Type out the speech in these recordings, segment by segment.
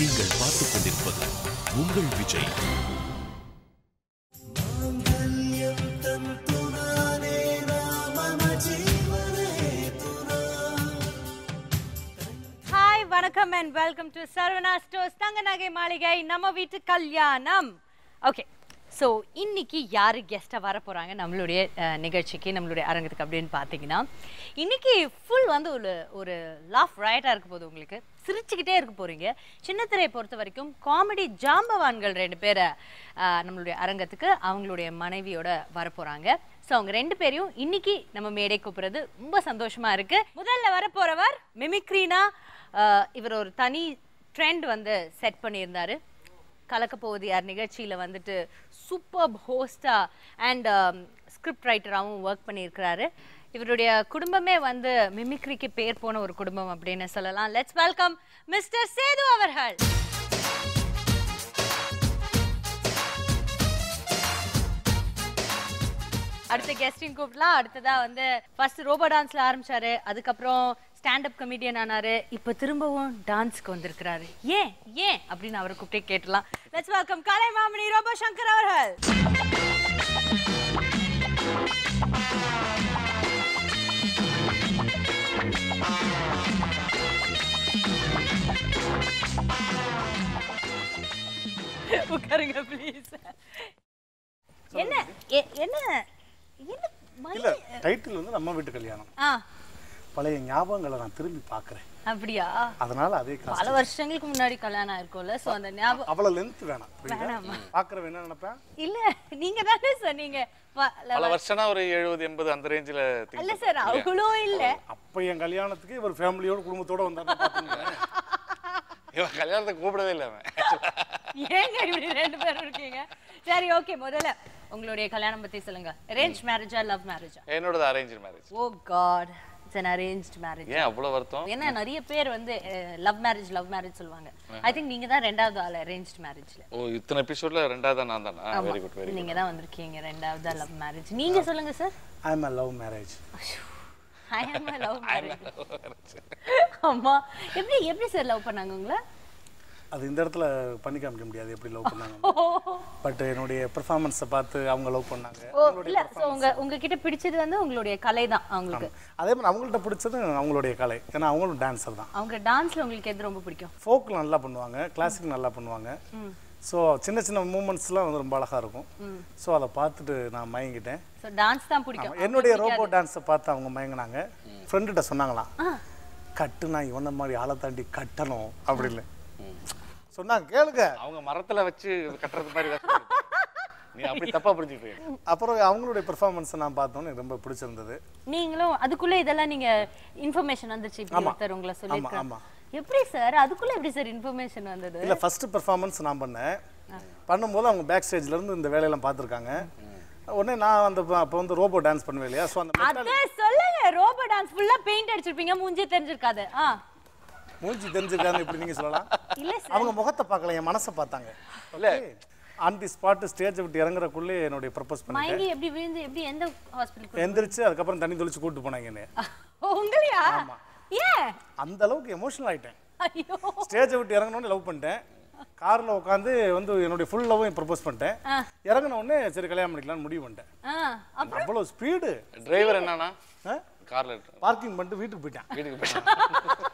நீங்கள் பார்த்துக் கொண்டிருப்பது உங்கள் விஜய் ஹாய் வணக்கம் and welcome to Saravana stores தங்க நகை மாளிகை நம்ம வீட்டு கல்யாணம் ஓகே ஸோ இன்னைக்கு யார் கெஸ்ட்டாக வர போகிறாங்க நம்மளுடைய அஹ், நிகழ்ச்சிக்கு நம்மளுடைய அரங்கத்துக்கு அப்படின்னு பார்த்தீங்கன்னா இன்னைக்கு ஃபுல் வந்து ஒரு ஒரு லாஃப் ரைட்டாக இருக்க போகுது உங்களுக்கு சிரிச்சுக்கிட்டே இருக்க போகிறீங்க சின்னத்திரையை பொறுத்த வரைக்கும் காமெடி ஜாம்பவான்கள் ரெண்டு பேரை அஹ், நம்மளுடைய அரங்கத்துக்கு அவங்களுடைய மனைவியோட வர போகிறாங்க ஸோ அவங்க ரெண்டு பேரையும் இன்னைக்கு நம்ம மேடை கூப்பிடுறது ரொம்ப சந்தோஷமா இருக்கு முதல்ல வரப்போறவர் மிமிக்ரினா ஆஹ், இவர் ஒரு தனி ட்ரெண்ட் வந்து செட் பண்ணியிருந்தாரு கலக்க போவது யார் நிகழ்ச்சியில் வந்துட்டு சூப்பர் ஹோஸ்டா அண்ட் ஸ்கிரிப்ட் ரைட்டராகவும் ஒர்க் பண்ணியிருக்கிறாரு இவருடைய குடும்பமே வந்து மிமிக்ரிக்கு பேர் போன ஒரு குடும்பம் அப்படின்னு சொல்லலாம் லெட்ஸ் வெல்கம் மிஸ்டர் சேது அவர்கள் அடுத்த கெஸ்டிங் கூப்பிடலாம் அடுத்ததா வந்து ஃபர்ஸ்ட் ரோபோ டான்ஸ்ல ஆரம்பிச்சாரு அதுக்கப்புறம் ஸ்டாண்ட் அப் கமெடியன் ஆனாரு இப்போ திரும்பவும் டான்ஸ்க்கு வந்திருக்கிறாரு ஏன் ஏன் அப்படின்னு அவரை கூப்பிட்டே கேட்டலாம் லெட்ஸ் வெல்கம் கலை மாமணி ரோபோ சங்கர் அவர்கள் உட்காருங்க ப்ளீஸ் என்ன எ- என்ன என்ன மணி- இல்ல டைட்டில் வந்து நம்ம வீட்டு கல்யாணம் ஆ பழைய ஞாபகங்களை நான் திரும்பி பார்க்கறேன் அப்படியா அதனால அதே பல காசு வருஷங்களுக்கு முன்னாடி கல்யாணம் ஆயிருக்கும்ல சோ அந்த ஞாபகம் அவ்வளவு லென்த் வேணாம் வேணாமா? பாக்குறவன் என்ன நினைப்பேன் இல்ல நீங்க தானே சொன்னீங்க ப- ல- பல வருஷம்னா ஒரு எழுபது எண்பது அந்த ரேஞ்சில் இல்ல சார் அவ்வளோ இல்ல அப்ப என் கல்யாணத்துக்கு இவர் ஃபேமிலியோட குடும்பத்தோட வந்தாருன்னு பாத்துக்கோங்க. இவன் கல்யாணத்துக்கு கூப்பிடவே இல்லை அவன் ஏங்க இப்படி ரெண்டு பேரும் இருக்கீங்க சரி ஓகே முதல்ல உங்களுடைய கல்யாணம் பத்தி சொல்லுங்க அரேஞ்ச் மேரேஜா லவ் மேரேஜா என்னோடது arrange marriage oh god it's an arranged marriage ஏன் அவ்வளோ வருத்தம் ஏன்னா நிறைய பேர் வந்து லவ் மேரேஜ் லவ் மேரேஜ் சொல்லுவாங்க ஐ திங்க் நீங்க தான் ரெண்டாவது ஆள் அரேஞ்ச்ட் மேரேஜ்ல ஓ இத்தனை எபிசோட்ல ரெண்டாவது நான் தானா வெரி குட் வெரி நீங்க தான் வந்திருக்கீங்க ரெண்டாவது லவ் மேரேஜ் நீங்க சொல்லுங்க sir I am love marriage I am love marriage அம்மா எப்படி எப்படி சார் லவ் பண்ணாங்க உங்களை அது இந்த இடத்துல பண்ணி காமிக்க முடியாது எப்படி லவ் பண்ணாங்க பட் என்னுடைய பெர்ஃபார்மன்ஸை பார்த்து அவங்க லவ் பண்ணாங்க ஓ இல்ல சோ உங்க உங்ககிட்ட பிடிச்சது வந்து உங்களுடைய கலை தான் அவங்களுக்கு அதே மாதிரி அவங்கள்ட்ட பிடிச்சது அவங்களுடைய கலை ஏன்னா அவங்களும் டான்ஸர் தான் அவங்க டான்ஸ்ல உங்களுக்கு எது ரொம்ப பிடிக்கும் ஃபோக் நல்லா பண்ணுவாங்க கிளாசிக் நல்லா பண்ணுவாங்க ஸோ சின்ன சின்ன மூமெண்ட்ஸ்லாம் வந்து ரொம்ப அழகா இருக்கும் ஸோ அதை பார்த்துட்டு நான் மயங்கிட்டேன் சோ டான்ஸ் தான் பிடிக்கும் ஆமா, என்னுடைய ரோபோ டான்ஸை பார்த்து அவங்க மயங்கினாங்க ஃப்ரெண்டுகிட்ட சொன்னாங்களாம் கட்டுனா இவன மாதிரி ஆளை தாண்டி கட்டணும் அப்படின்னு சொன்னாங்க கேளுங்க அவங்க மரத்துல வச்சு கட்டுறது மாதிரி தான் சொல்லுது. நீ அப்படி தப்பா புரிஞ்சுட்டு இருக்க. அப்புறம் அவங்களுடைய பெர்ஃபார்மன்ஸை நான் பார்த்தோன்னே எனக்கு ரொம்ப பிடிச்சிருந்தது நீங்களும் அதுக்குள்ள இதெல்லாம் நீங்க இன்ஃபர்மேஷன் வந்துச்சு இப்படி ஆமா. ஒருத்தர் உங்களை ஆமா. சொல்லிருக்காங்க எப்படி சார் அதுக்குள்ள எப்படி சார் இன்ஃபர்மேஷன் வந்தது இல்லை ஃபர்ஸ்ட் பெர்ஃபார்மன்ஸ் நான் பண்ணேன் பண்ணும்போது அவங்க பேக் ஸ்டேஜ்ல இருந்து இந்த வேலையெல்லாம் பார்த்துருக்காங்க உடனே நான் அந்த அப்போ வந்து ரோபோ டான்ஸ் பண்ணுவேன் இல்லையா ஸோ அந்த அத சொல்லுங்க ரோபோ டான்ஸ் ஃபுல்லா பெயிண்ட் அடிச்சிருப்பீங்க மூஞ்சி தெரிஞ்சிருக்காது ஆ மூஞ்சி தெரிஞ்சிருக்காங்க இப்படி நீங்க சொல்லலாம் இல்ல சார் அவங்க முகத்தை பார்க்கல என் மனசை பார்த்தாங்க இல்ல. ஆன் தி ஸ்பாட் ஸ்டேஜை விட்டு இறங்குறக்குள்ளே என்னுடைய ப்ரப்போஸ் பண்ணிட்டேன் மயங்கி எப்படி விழுந்து எப்படி எந்த ஹாஸ்பிட்டல் எந்திரிச்சு அதுக்கப்புறம் தண்ணி தொளிச்சு கூட்டு போனாங்க என்னை உங்களையா ஏன் அந்த அளவுக்கு எமோஷனல் ஆயிட்டேன் ஐயோ ஸ்டேஜை விட்டு இறங்கணும்னு லவ் பண்ணிட்டேன் கார்ல உட்காந்து வந்து என்னுடைய ஃபுல் லவ்வும் ப்ரப்போஸ் பண்ணிட்டேன் ஆ. இறங்கின உடனே சரி கல்யாணம் பண்ணிக்கலாம்னு முடிவு பண்ணிட்டேன் ஆ அப்புறம் அவ்வளோ ஸ்பீடு டிரைவர் என்னன்னா கார்ல பார்க்கிங் பண்ணிட்டு வீட்டுக்கு போயிட்டேன் வீட்டுக்கு போயிட்டான்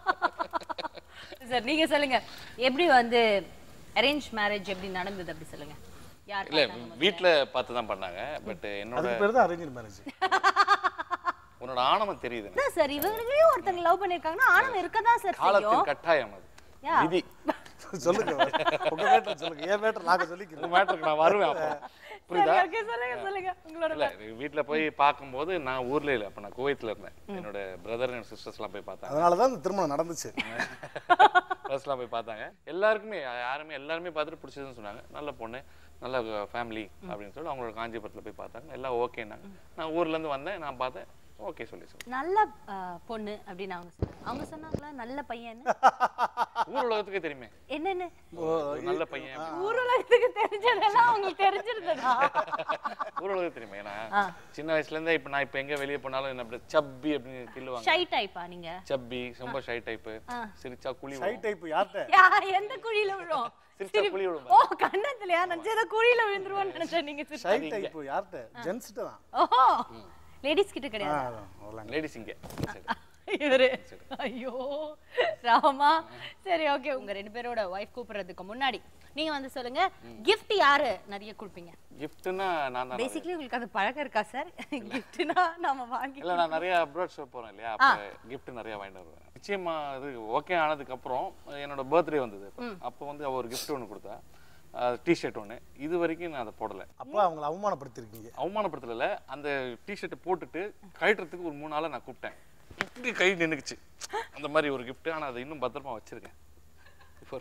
சார் நீங்க சொல்லுங்க எப்படி வந்து அரேஞ்ச் மேரேஜ் எப்படி நடந்தது அப்படி சொல்லுங்க யார் இல்ல பார்த்தாங்க? வீட்ல பார்த்து தான் பண்ணாங்க பட் என்னோட அதுக்கு பேர் தான் அரேஞ்ச் மேரேஜ் உன்னோட ஆணவம் தெரியுது எனக்கு. அதான் சார் இவங்களையும் ஒருத்தங்க லவ் பண்ணிருக்காங்கன்னா ஆணவம் இருக்கதான் சார் செய்யும் காலத்தின் கட்டாயம் அது யா. விதி சொல்லுங்க உங்க மேட்டர் சொல்லுங்க என் மேட்டர் நாங்க சொல்லிக்கிறோம் உங்க மேட்டருக்கு நான் வருவேன் அப்போ புரியுதா சரி, okay, சொல்லுங்க சொல்லுங்க உங்களோட இல்ல வீட்ல போய் பார்க்கும்போது நான் ஊர்ல இல்ல அப்ப நான் குவைத்ல இருந்தேன் என்னோட பிரதர் அண்ட் சிஸ்டர்ஸ் எல்லாம் போய் பார்த்தாங்க அதனால தான் இந்த திருமணம் நடந்துச்சு ஃபர்ஸ்ட்லாம் போய் பார்த்தாங்க எல்லாருக்குமே யாருமே எல்லாருமே பார்த்துட்டு பிடிச்சதுன்னு சொன்னாங்க நல்ல பொண்ணு நல்ல ஃபேமிலி அப்படின்னு சொல்லி அவங்களோட காஞ்சிபுரத்தில் போய் பார்த்தாங்க எல்லாம் ஓகேனாங்க நான் ஊர்ல இருந்து வந்தேன் நான் பார்த்தேன் ஓகே சொல்லி சொல்லி நல்ல ஆ, பொண்ணு அப்படின்னு அவங்க சொன்னாங்க அவங்க சொன்னாங்களா நல்ல பையன் ஊர் உலகத்துக்கே தெரியுமே என்னன்னு ஒரு நல்ல பையன் ஊருலகத்துக்கு தெரிஞ்சதெல்லாம் அவங்களுக்கு தெரிஞ்சிருந்ததா ஊர் உலகத்துக்கு தெரியுமே ஏன்னா ஆ. சின்ன வயசுல இருந்தே இப்ப நான் இப்ப எங்க வெளியே போனாலும் என்ன அப்படி சப்பி அப்படின்னு கிள்ளுவாங்க ஷை டைப்பா நீங்க சப்பி ரொம்ப ஷை டைப்பு சிரிச்சா குழி ஷை விழும். டைப் யார்கிட்ட யா, எந்த குழியில விழும் சிரிச்சா சிரி- குழி விழும் ஓ கண்ணத்துலயா நான் ஏதோ குழியில விழுந்துருவோம்னு நினைச்சேன் நீங்க சிரி- ஷை டைப் யார்கிட்ட ஜென்ஸ்கிட்ட தான் ஓஹோ லேடிஸ் கிட்ட ஆ, கிடையாது அதான், அவ்வளோங்க. லேடிஸ் இங்க சரி. இவரு ஐயோ ராமா சரி ஓகே உங்க ரெண்டு பேரோட ஒய்ஃப் கூப்பிடுறதுக்கு முன்னாடி நீங்க வந்து சொல்லுங்க கிஃப்ட் யாரு நிறைய கொடுப்பீங்க கிஃப்ட்னா நான் தான் நிறைய- பேசிக்கலி உங்களுக்கு அது பழக்கம் இருக்கா சார் கிஃப்ட்னா நாம வாங்கி இல்ல நான் நிறைய அப்ராட் ஷோ போறேன் இல்லையா அப்ப gift நிறைய வாங்கிட்டு வருவேன் நிச்சயமா அது ஓகே ஆனதுக்கு அப்புறம் என்னோட பர்த்டே வந்தது அப்போ வந்து அவ ஒரு gift ஒன்று கொடுத்தா டிஷர்ட் ஒன்று இது வரைக்கும் நான் அதை போடல அப்போ அவங்கள அவமானப்படுத்திருக்கீங்க அவமானப்படுத்தல அந்த டிஷர்ட்டை போட்டுட்டு கழட்டுறதுக்கு ஒரு மூணு நாளா நான் கூப்பிட்டேன் இப்படி கை நின்னுக்குச்சு அந்த மாதிரி ஒரு gift ஆனா அதை இன்னும் பத்திரமா வச்சிருக்கேன் இப்போ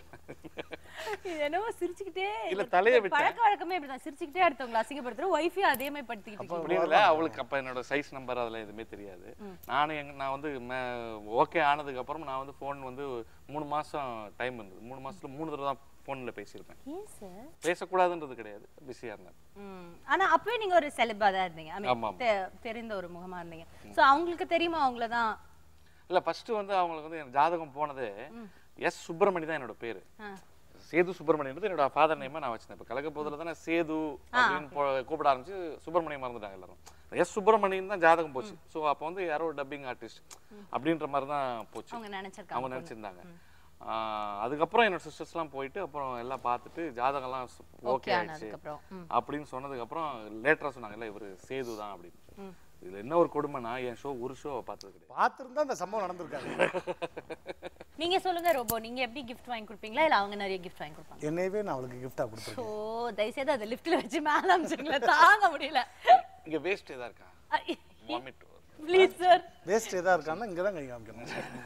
இது என்னவோ சிரிச்சுக்கிட்டே இல்ல, தலைய ஒரு விட்டேன். பழக்க வழக்கமே இப்படிதான் சிரிச்சுக்கிட்டே அடுத்தவங்களை அசிங்கப்படுத்துற ஒய்ஃபையும் அதே மாதிரி படுத்திக்கிட்டு இருக்கீங்க. அப்படி இல்லை அவளுக்கு அப்ப என்னோட சைஸ் நம்பர் அதெல்லாம் எதுவுமே தெரியாது நானும் எங்க நான் வந்து ஓகே ஆனதுக்கு அப்புறம் நான் வந்து ஃபோன் வந்து மூணு மாசம் டைம் இருந்தது மூணு மாசத்துல மூணு தடவை தான் ஃபோனில் பேசியிருப்பேன் ஏன் சார் பேசக்கூடாதுன்றது கிடையாது பிஸியா இருந்தேன் ம். ஆனா அப்பவே நீங்க ஒரு செலிபா தான் இருந்தீங்க I mean, ஆமா, ஆமா. தெ- தெரிந்த ஒரு முகமா இருந்தீங்க சோ அவங்களுக்கு தெரியுமா அவங்கள தான் இல்ல ஃபர்ஸ்ட் வந்து அவங்களுக்கு வந்து என் ஜாதகம் போனது எஸ் சுப்பிரமணி தான் என்னோட பேரு சேது சுப்பிரமணியன்றது என்னோட ஃபாதர் நேமா நான் வச்சிருந்தேன் இப்போ கலக்கப்போதில் தானே சேது அப்படின்னு போ- கூப்பிட ஆரம்பிச்சு சுப்பிரமணியம் மறந்துட்டாங்க எல்லாரும் எஸ் சுப்பிரமணியன் தான் ஜாதகம் போச்சு ஸோ அப்போ வந்து யாரோ டப்பிங் ஆர்டிஸ்ட் அப்படின்ற மாதிரி தான் போச்சு அவங்க நினைச்சிருக்காங்க அவங்க நினைச்சிருந்தாங்க ஆஹ் அதுக்கப்புறம் என்னோட சிஸ்டர்ஸ்லாம் போயிட்டு அப்புறம் எல்லாம் பார்த்துட்டு ஜாதகம்லாம் ஓகே ஓகே ஆயிடுச்சு ஆனதுக்கு அப்புறம் அப்படின்னு சொன்னதுக்கு அப்புறம் லேட்டரா சொன்னாங்க இல்ல இவர் சேது தான் அப்படின்னு இதுல என்ன ஒரு கொடுமைனா என் ஷோ ஒரு ஷோ பார்த்தது கிடையாது பார்த்துருந்தா இந்த சம்பவம் நடந்திருக்காது நீங்க சொல்லுங்க ரோபோ நீங்க எப்படி gift வாங்கி கொடுப்பீங்களா இல்ல அவங்க நிறைய gift வாங்கி கொடுப்பாங்க என்னையவே நான் அவளுக்கு கிஃப்டாக கொடுத்துருக்கேன் ஓ தயவுசெய்து அதை லிஃப்ட்ல வச்சு மேல அமிச்சுங்களா தாங்க முடியல இங்க வேஸ்ட் ஏதா இருக்கா வாமிட் ப்ளீஸ் சார் வேஸ்ட் எதா இருக்கான்னா இங்கே தான் கை காமிக்கணும்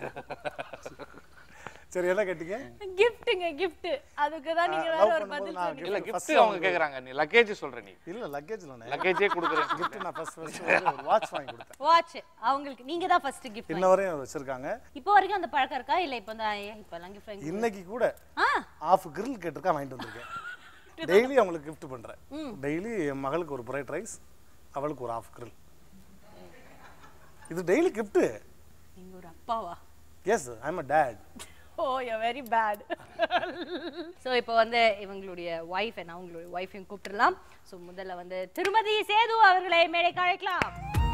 சரி என்ன கேட்டீங்க கிஃப்ட்டுங்க gift அதுக்கு தான் நீங்க வேற love ஒரு பண்ணும்போது பதில் நான் சொன்னீங்க இல்ல First கிஃப்ட் அவங்க கேக்குறாங்க நீ லக்கேஜ் சொல்ற நீ இல்லை லக்கேஜ் இல்லைண்ணே லக்கேஜே கொடுக்குறேன் கிஃப்ட் நான் ஃபர்ஸ்ட் ஃபர்ஸ்ட் வந்து ஒரு வாட்ச் வாங்கி கொடுத்தேன் வாட்ச் அவங்களுக்கு நீங்க தான் ஃபர்ஸ்ட் gift இன்ன வரையும் வச்சிருக்காங்க இப்போ வரைக்கும் அந்த பழக்கம் இருக்கா இல்ல இப்போ தான் இப்போ எல்லாம் gift வாங்கி இன்னைக்கு கூட ஆ ஆஃப் கிரில் கேட்டிருக்கா வாங்கிட்டு வந்திருக்கேன் டெய்லி அவங்களுக்கு gift பண்றேன் டெய்லி என் மகளுக்கு ஒரு பிரைட் ரைஸ் அவளுக்கு ஒரு ஆஃப் கிரில் இது டெய்லி gift நீங்க ஒரு அப்பாவா yes I'm a dad oh you very bad so இப்போ வந்து இவங்களுடைய ஒய்ஃப் என்ன அவங்களுடைய ஒய்ஃபையும் கூப்பிட்டுடலாம் ஸோ முதல்ல வந்து திருமதி சேது அவர்களை மேடைக்கு அழைக்கலாம்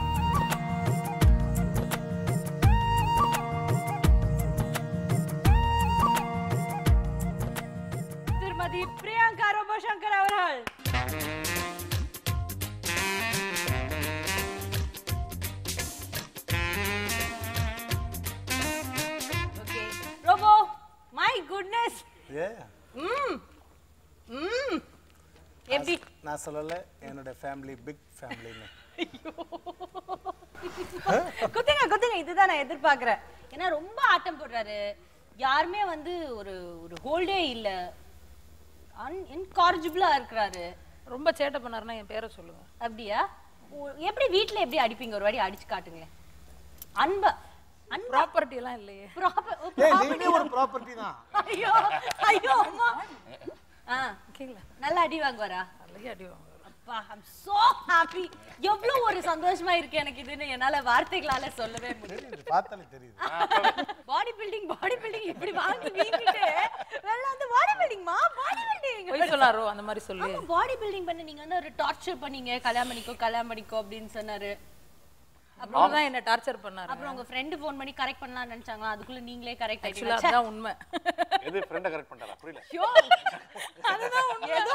திருமதி பிரியங்கா ரோபோசங்கர் அவர்கள் ஓகே ரோபோ மை குட்னஸ் ஏ ம் ம் எப்படி நான் சொல்லல என்னோட ஃபேமிலி பிக் ஃபேமிலின்னு குத்துங்க குத்துங்க இதுதான் நான் எதிர்பார்க்கறேன் ஏன்னா ரொம்ப ஆட்டம் போடுறாரு யாருமே வந்து ஒரு ஒரு ஹோல்டே இல்ல அன் இன்கார்ஜிபிளா இருக்கிறாரு ரொம்ப சேட்டை பண்ணாருன்னா என் பேரை சொல்லுங்க அப்படியா ஓ- எப்படி வீட்ல எப்படி அடிப்பீங்க ஒரு வாட்டி அடிச்சு காட்டுங்களேன் அன்ப அன்பா ப்ராப்பர்ட்டி எல்லாம் இல்லையே ப்ராப்பர் ஏய் நீங்களே ஒரு ப்ராப்பர்ட்டி தான் ஐயோ ஐயோ அம்மா ஆ ஓகேங்களா நல்லா அடி வாங்குவாரா நல்ல அடி வாங்குவாரு அப்பா ஐம் சோ ஹாப்பி எவ்வளவு ஒரு சந்தோஷமா இருக்கு எனக்கு இதுன்னு என்னால வார்த்தைகளால சொல்லவே முடியல தெரியுது பார்த்தாலே தெரியுது பாடி பில்டிங் பாடி பில்டிங் இப்படி வாங்கி வீங்கிட்டு வெளில வந்து பாடி பில்டிங்மா பாடி பில்டிங் பொய் சொல்லாரோ அந்த மாதிரி சொல்லு பாடி பில்டிங் பண்ணி நீங்க வந்து ஒரு டார்ச்சர் பண்ணீங்க கல்யாணம் பண்ணிக்கோ கல்யாணம் பண்ணிக்கோ அப்படின்னு சொன்னாரு அப்புறம் தான் என்ன டார்ச்சர் பண்ணாரு அப்புறம் உங்க ஃப்ரெண்டு ஃபோன் பண்ணி கரெக்ட் பண்ணலாம்னு நினைச்சாங்களா அதுக்குள்ள நீங்களே கரெக்ட் ஆக்சுவலா ஆயிட்டீங்க அதுதான் உண்மை எது ஃப்ரெண்டை கரெக்ட் பண்ணிட்டாரா புரியல ஐயோ அதுதான் உண்மை. ஏதோ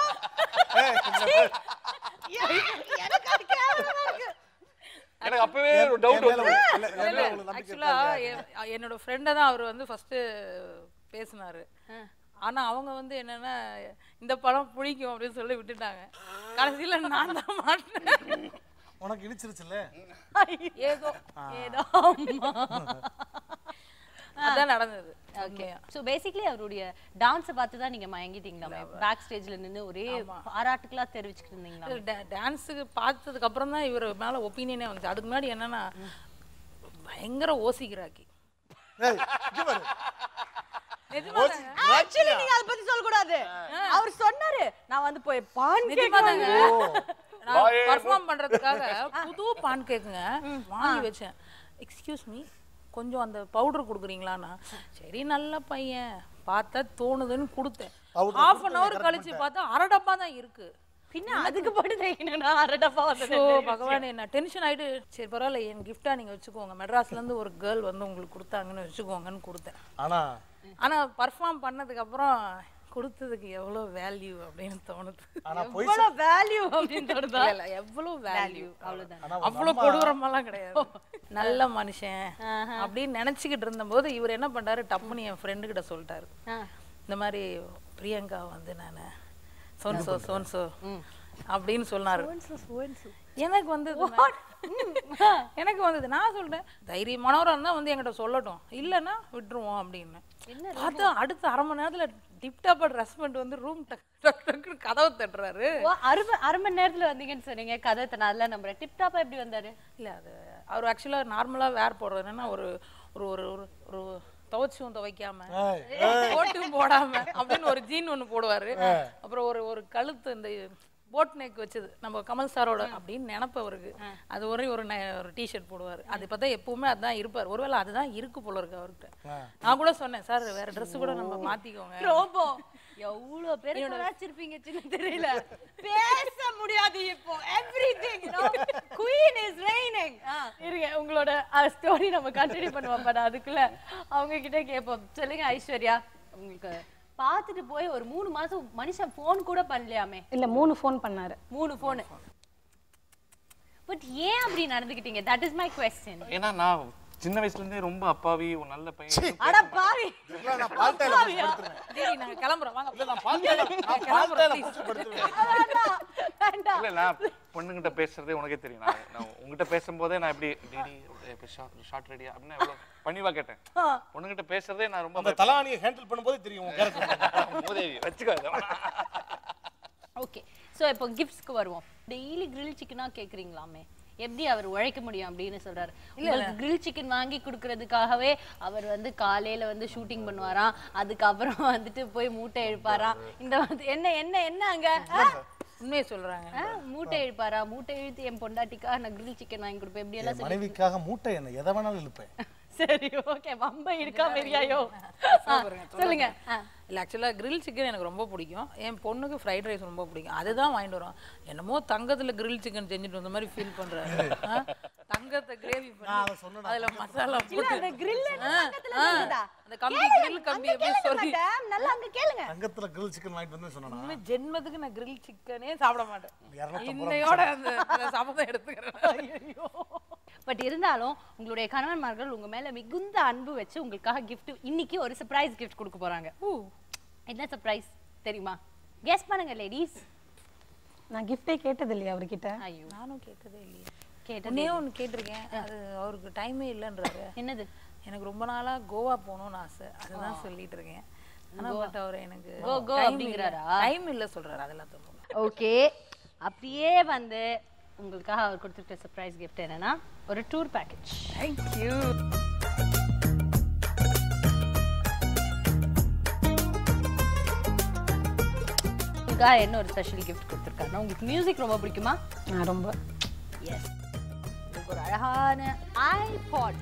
எனக்கு அது கேவலமா இருக்கு எனக்கு அப்பவே ஒரு டவுட் என் மேல வந்து ஒரு- இல்ல, என் மேல உங்களுக்கு நம்பிக்கை ஆக்சுவலா இருக்கா இல்லையா? என்னோட ஃப்ரெண்டை தான் அவர் வந்து ஃபர்ஸ்ட் பேசினாரு ஆனா அவங்க வந்து என்னன்னா இந்த பழம் பிடிக்கும் அப்படின்னு சொல்லி விட்டுட்டாங்க கடைசியில நான் தான் மாட்டேன் உனக்கு இடிச்சிருச்சுல்ல ஏதோ ஏதோ அம்மா அதான் நடந்தது ஓகே சோ பேசிக்கலி அவருடைய டான்ஸை பார்த்து தான் நீங்க மயங்கிட்டீங்களா பேக் ஸ்டேஜ்ல நின்னு ஒரே பாராட்டுகளா தெரிவிச்சுக்கிட்டு இருந்தீங்களா டான்ஸுக்கு பார்த்ததுக்கு அப்புறம் தான் இவர் மேல ஒப்பீனியனே வந்துச்சு அதுக்கு முன்னாடி என்னன்னா பயங்கர ஓசிக்கிறாக்கி ஏய், இங்க பாரு. நிஜமாதாங்க ஆக்சுவலி நீங்க அத பத்தி சொல்ல கூடாது அவர் சொன்னாரு நான் வந்து போய் பான் நிஜமாதாங்க கேக்குறாங்க நான் பர்ஃபார்ம் பண்றதுக்காக புது பான் கேக்குங்க வாங்கி வச்சேன் எக்ஸ்கியூஸ் மீ கொஞ்சம் அந்த பவுடர் கொடுக்குறீங்களான்னா சரி நல்ல பையன் பார்த்தா தோணுதுன்னு கொடுத்தேன் Powder ஹாஃப் அன் ஹவர் கழிச்சு பார்த்தா அரை டப்பா தான் இருக்கு பின்ன அதுக்கு போட்டு தைக்கணும்னா அரை டப்பா வந்து ஸோ பகவானே நான் டென்ஷன் ஆயிட்டு சரி பரவாயில்ல என் கிஃப்டா நீங்க வச்சுக்கோங்க மெட்ராஸ்ல இருந்து ஒரு கேர்ள் வந்து உங்களுக்கு கொடுத்தாங்கன்னு வச்சுக்கோங்கன்னு கொடுத்தேன் ஆனா ஆனா பர்ஃபார்ம் பண்ணதுக்கு அப்புறம் கொடுத்ததுக்கு எவ்வளோ வேல்யூ அப்படின்னு தோணுது ஆனா போய் இவ்வளவு வேல்யூ அப்படின்னு தோணுதா இல்ல, இல்ல எவ்வளோ வேல்யூ அவ்வளவுதான் ஆனா அவ்வளோ கொடூரமெல்லாம் கிடையாது நல்ல மனுஷன் அப்படின்னு நினைச்சுக்கிட்டு இருந்தபோது இவர் என்ன பண்ணாரு டப்புன்னு என் ஃப்ரெண்டு கிட்ட சொல்லிட்டாரு ஆ. இந்த மாதிரி பிரியங்கா வந்து நான் சோன்சோ சோன்சோ அப்படின்னு சொன்னாரு எனக்கு வந்து எனக்கு வந்தது நான் சொல்றேன் தைரியமானவரா இருந்தா வந்து என்கிட்ட சொல்லட்டும் இல்லைன்னா விட்டுருவோம் அப்படின்னு பார்த்தா அடுத்த அரை மணி நேரத்துல டிப்டாப்பா ட்ரெஸ் பண்ணிட்டு வந்து ரூம் டக்கு டக்குன்னு கதவை தட்டுறாரு ஓ, அரை ம- அரை மணி நேரத்துல வந்தீங்கன்னு சொன்னீங்க கதை நான் அதெல்லாம் நம்புறேன் டிப் டாப்பா எப்படி வந்தாரு இல்ல அது அவர் ஆக்சுவலா நார்மலா வேர் போடுறது என்னன்னா ஒரு ஒரு ஒரு ஒரு ஒரு துவைச்சும் துவைக்காம ஏய், போட்டும் போடாம அப்படின்னு ஒரு ஜீன் ஒண்ணு போடுவாரு அப்புறம் ஒரு ஒரு கழுத்து இந்த போட் நெக் வச்சது நம்ம கமல் சாரோட அப்படின்னு நினப்பு அவருக்கு அது ஒரே ஒரு ந- ஒரு டிஷர்ட் போடுவாரு அது பார்த்தா எப்பவுமே அதான் இருப்பார் ஒருவேளை அதுதான் இருக்கு போல இருக்கு அவர்கிட்ட நான் கூட சொன்னேன் சார் வேற Dress கூட நம்ம மாத்திக்கோங்க ரோபோ எவ்வளவு பேர் கலாச்சிருப்பீங்க சின்ன தெரியல பேச முடியாது இப்போ எவ்ரிதிங் குயின் இஸ் ரெய்னிங் இருங்க உங்களோட ஸ்டோரி நம்ம கண்டினியூ பண்ணுவோம் பட் அதுக்குள்ள அவங்க கிட்ட கேட்போம் சொல்லுங்க ஐஸ்வர்யா உங்களுக்கு பார்த்துட்டு போய் ஒரு மூணு மாசம் மனுஷன் ஃபோன் கூட பண்ணலையாமே இல்ல மூணு ஃபோன் பண்ணாரு மூணு ஃபோனு பட் ஏன் அப்படி நடந்துக்கிட்டீங்க தட் இஸ் மை கொஸ்டின் ஏன்னா நான் சின்ன வயசுல இருந்தே ரொம்ப அப்பாவி ஒரு நல்ல பையன் அட பாவி இல்ல, நான் பால்டைல புடிச்சு படுத்துருவேன். டேடி நாங்க கிளம்புறோம் வாங்க இல்ல, நான் பால்டைல நான் பால்டைல புடிச்சு படுத்துருவேன். வேண்டாம், வேண்டாம் இல்ல நான் பொண்ணுங்கிட்ட பேசுறதே உனக்கே தெரியும் நான் நான் உங்ககிட்ட பேசும்போதே நான் எப்படி டிடி ஷார்ட் ரெடியா அப்படின்னு எவ்வளவு பணிவா கேட்டேன் பொண்ணுங்கிட்ட பேசுறதே நான் ரொம்ப அந்த தலானியை ஹேண்டில் பண்ணும்போது தெரியும் உன் character. மூதேவி வச்சுக்கோ இதை. ஓகே ஸோ இப்போ கிஃப்ட்ஸ்க்கு வருவோம் டெய்லி கிரில் சிக்கனா கேக்குறீங்களாமே எப்படி அவர் உழைக்க முடியும் அப்படின்னு சொல்றாரு உங்களுக்கு கிரில் சிக்கன் வாங்கி கொடுக்கறதுக்காகவே அவர் வந்து காலையில வந்து ஷூட்டிங் பண்ணுவாராம் அதுக்கப்புறம் வந்துட்டு போய் மூட்டை இழுப்பாராம் இந்த வந்து என்ன என்ன என்ன அங்க ஆ? உண்மையை சொல்றாங்க ஆ, மூட்டை இழுப்பாரா மூட்டை இழுத்து என் பொண்டாட்டிக்காக நான் கிரில் சிக்கன் வாங்கி கொடுப்பேன் இப்படி எல்லாம் என் சொல்லி மனைவிக்காக மூட்டை என்ன எதை வேணாலும் இழுப்பேன் சரி ஓகே வம்ப இருக்கா மெரியாயோ சொல்லுங்க ஆ. இல்லை ஆக்சுவலாக கிரில் சிக்கன் எனக்கு ரொம்ப பிடிக்கும் என் பொண்ணுக்கு ஃப்ரைட் ரைஸ் ரொம்ப பிடிக்கும் அதுதான் வாங்கிட்டு வரோம் என்னமோ தங்கத்துல கிரில் சிக்கன் செஞ்சுட்டு வந்த மாதிரி ஃபீல் பண்றாரு ஆ? தங்கத்தை கிரேவி பண்ணி அதுல மசாலா இல்ல போட்டு அந்த grill ஆ, பக்கத்துல ஆ. இருந்ததா? அந்த கம்பி கேளுங்க, grill கம்பி அங்க எப்படி கேளுங்க சொல்லி madam, நல்லா அங்க கேளுங்க தங்கத்துல கிரில் சிக்கன் வாங்கிட்டு வந்து சொன்னா இனிமே ஜென்மத்துக்கு நான் கிரில் சிக்கனே சாப்பிட மாட்டேன் இரநூத்தம்பது இன்னையோட அந்த அந்த சபதம் எடுத்துக்கிறேன் பட் இருந்தாலும் உங்களுடைய கணவன்மார்கள் உங்க மேல மிகுந்த அன்பு வச்சு உங்களுக்காக gift இன்னைக்கு ஒரு சர்ப்ரைஸ் gift கொடுக்க போறாங்க என்ன சர்ப்ரைஸ் தெரியுமா கெஸ் பண்ணுங்க லேடிஸ் நான் கிஃப்டே கேட்டது இல்லையா அவர்கிட்ட ஐயோ நானும் கேட்டதே இல்லையே கேட்டது ஒன்னே ஒன்று கேட்டிருக்கேன் அது அவருக்கு டைமே இல்லைன்றாரு என்னது எனக்கு ரொம்ப நாளா கோவா போகணும்னு ஆசை அதுதான் சொல்லிட்டு இருக்கேன் ஆனா பட் அவர் எனக்கு Go, go அப்படிங்கிறாரா? டைம் இல்ல சொல்றாரு அதெல்லாம் சொல்லுங்க ஓகே அப்படியே வந்து உங்களுக்காக அவர் கொடுத்துட்ட சர்ப்ரைஸ் gift என்னன்னா ஒரு டூர் பேக்கேஜ் தேங்க்யூ உங்களுக்காக என்ன ஒரு ஸ்பெஷல் கிஃப்ட் கொடுத்துருக்காருன்னா உங்களுக்கு மியூசிக் ரொம்ப பிடிக்குமா நான் ரொம்ப எஸ் உங்களுக்கு ஒரு அழகான ஐபாட்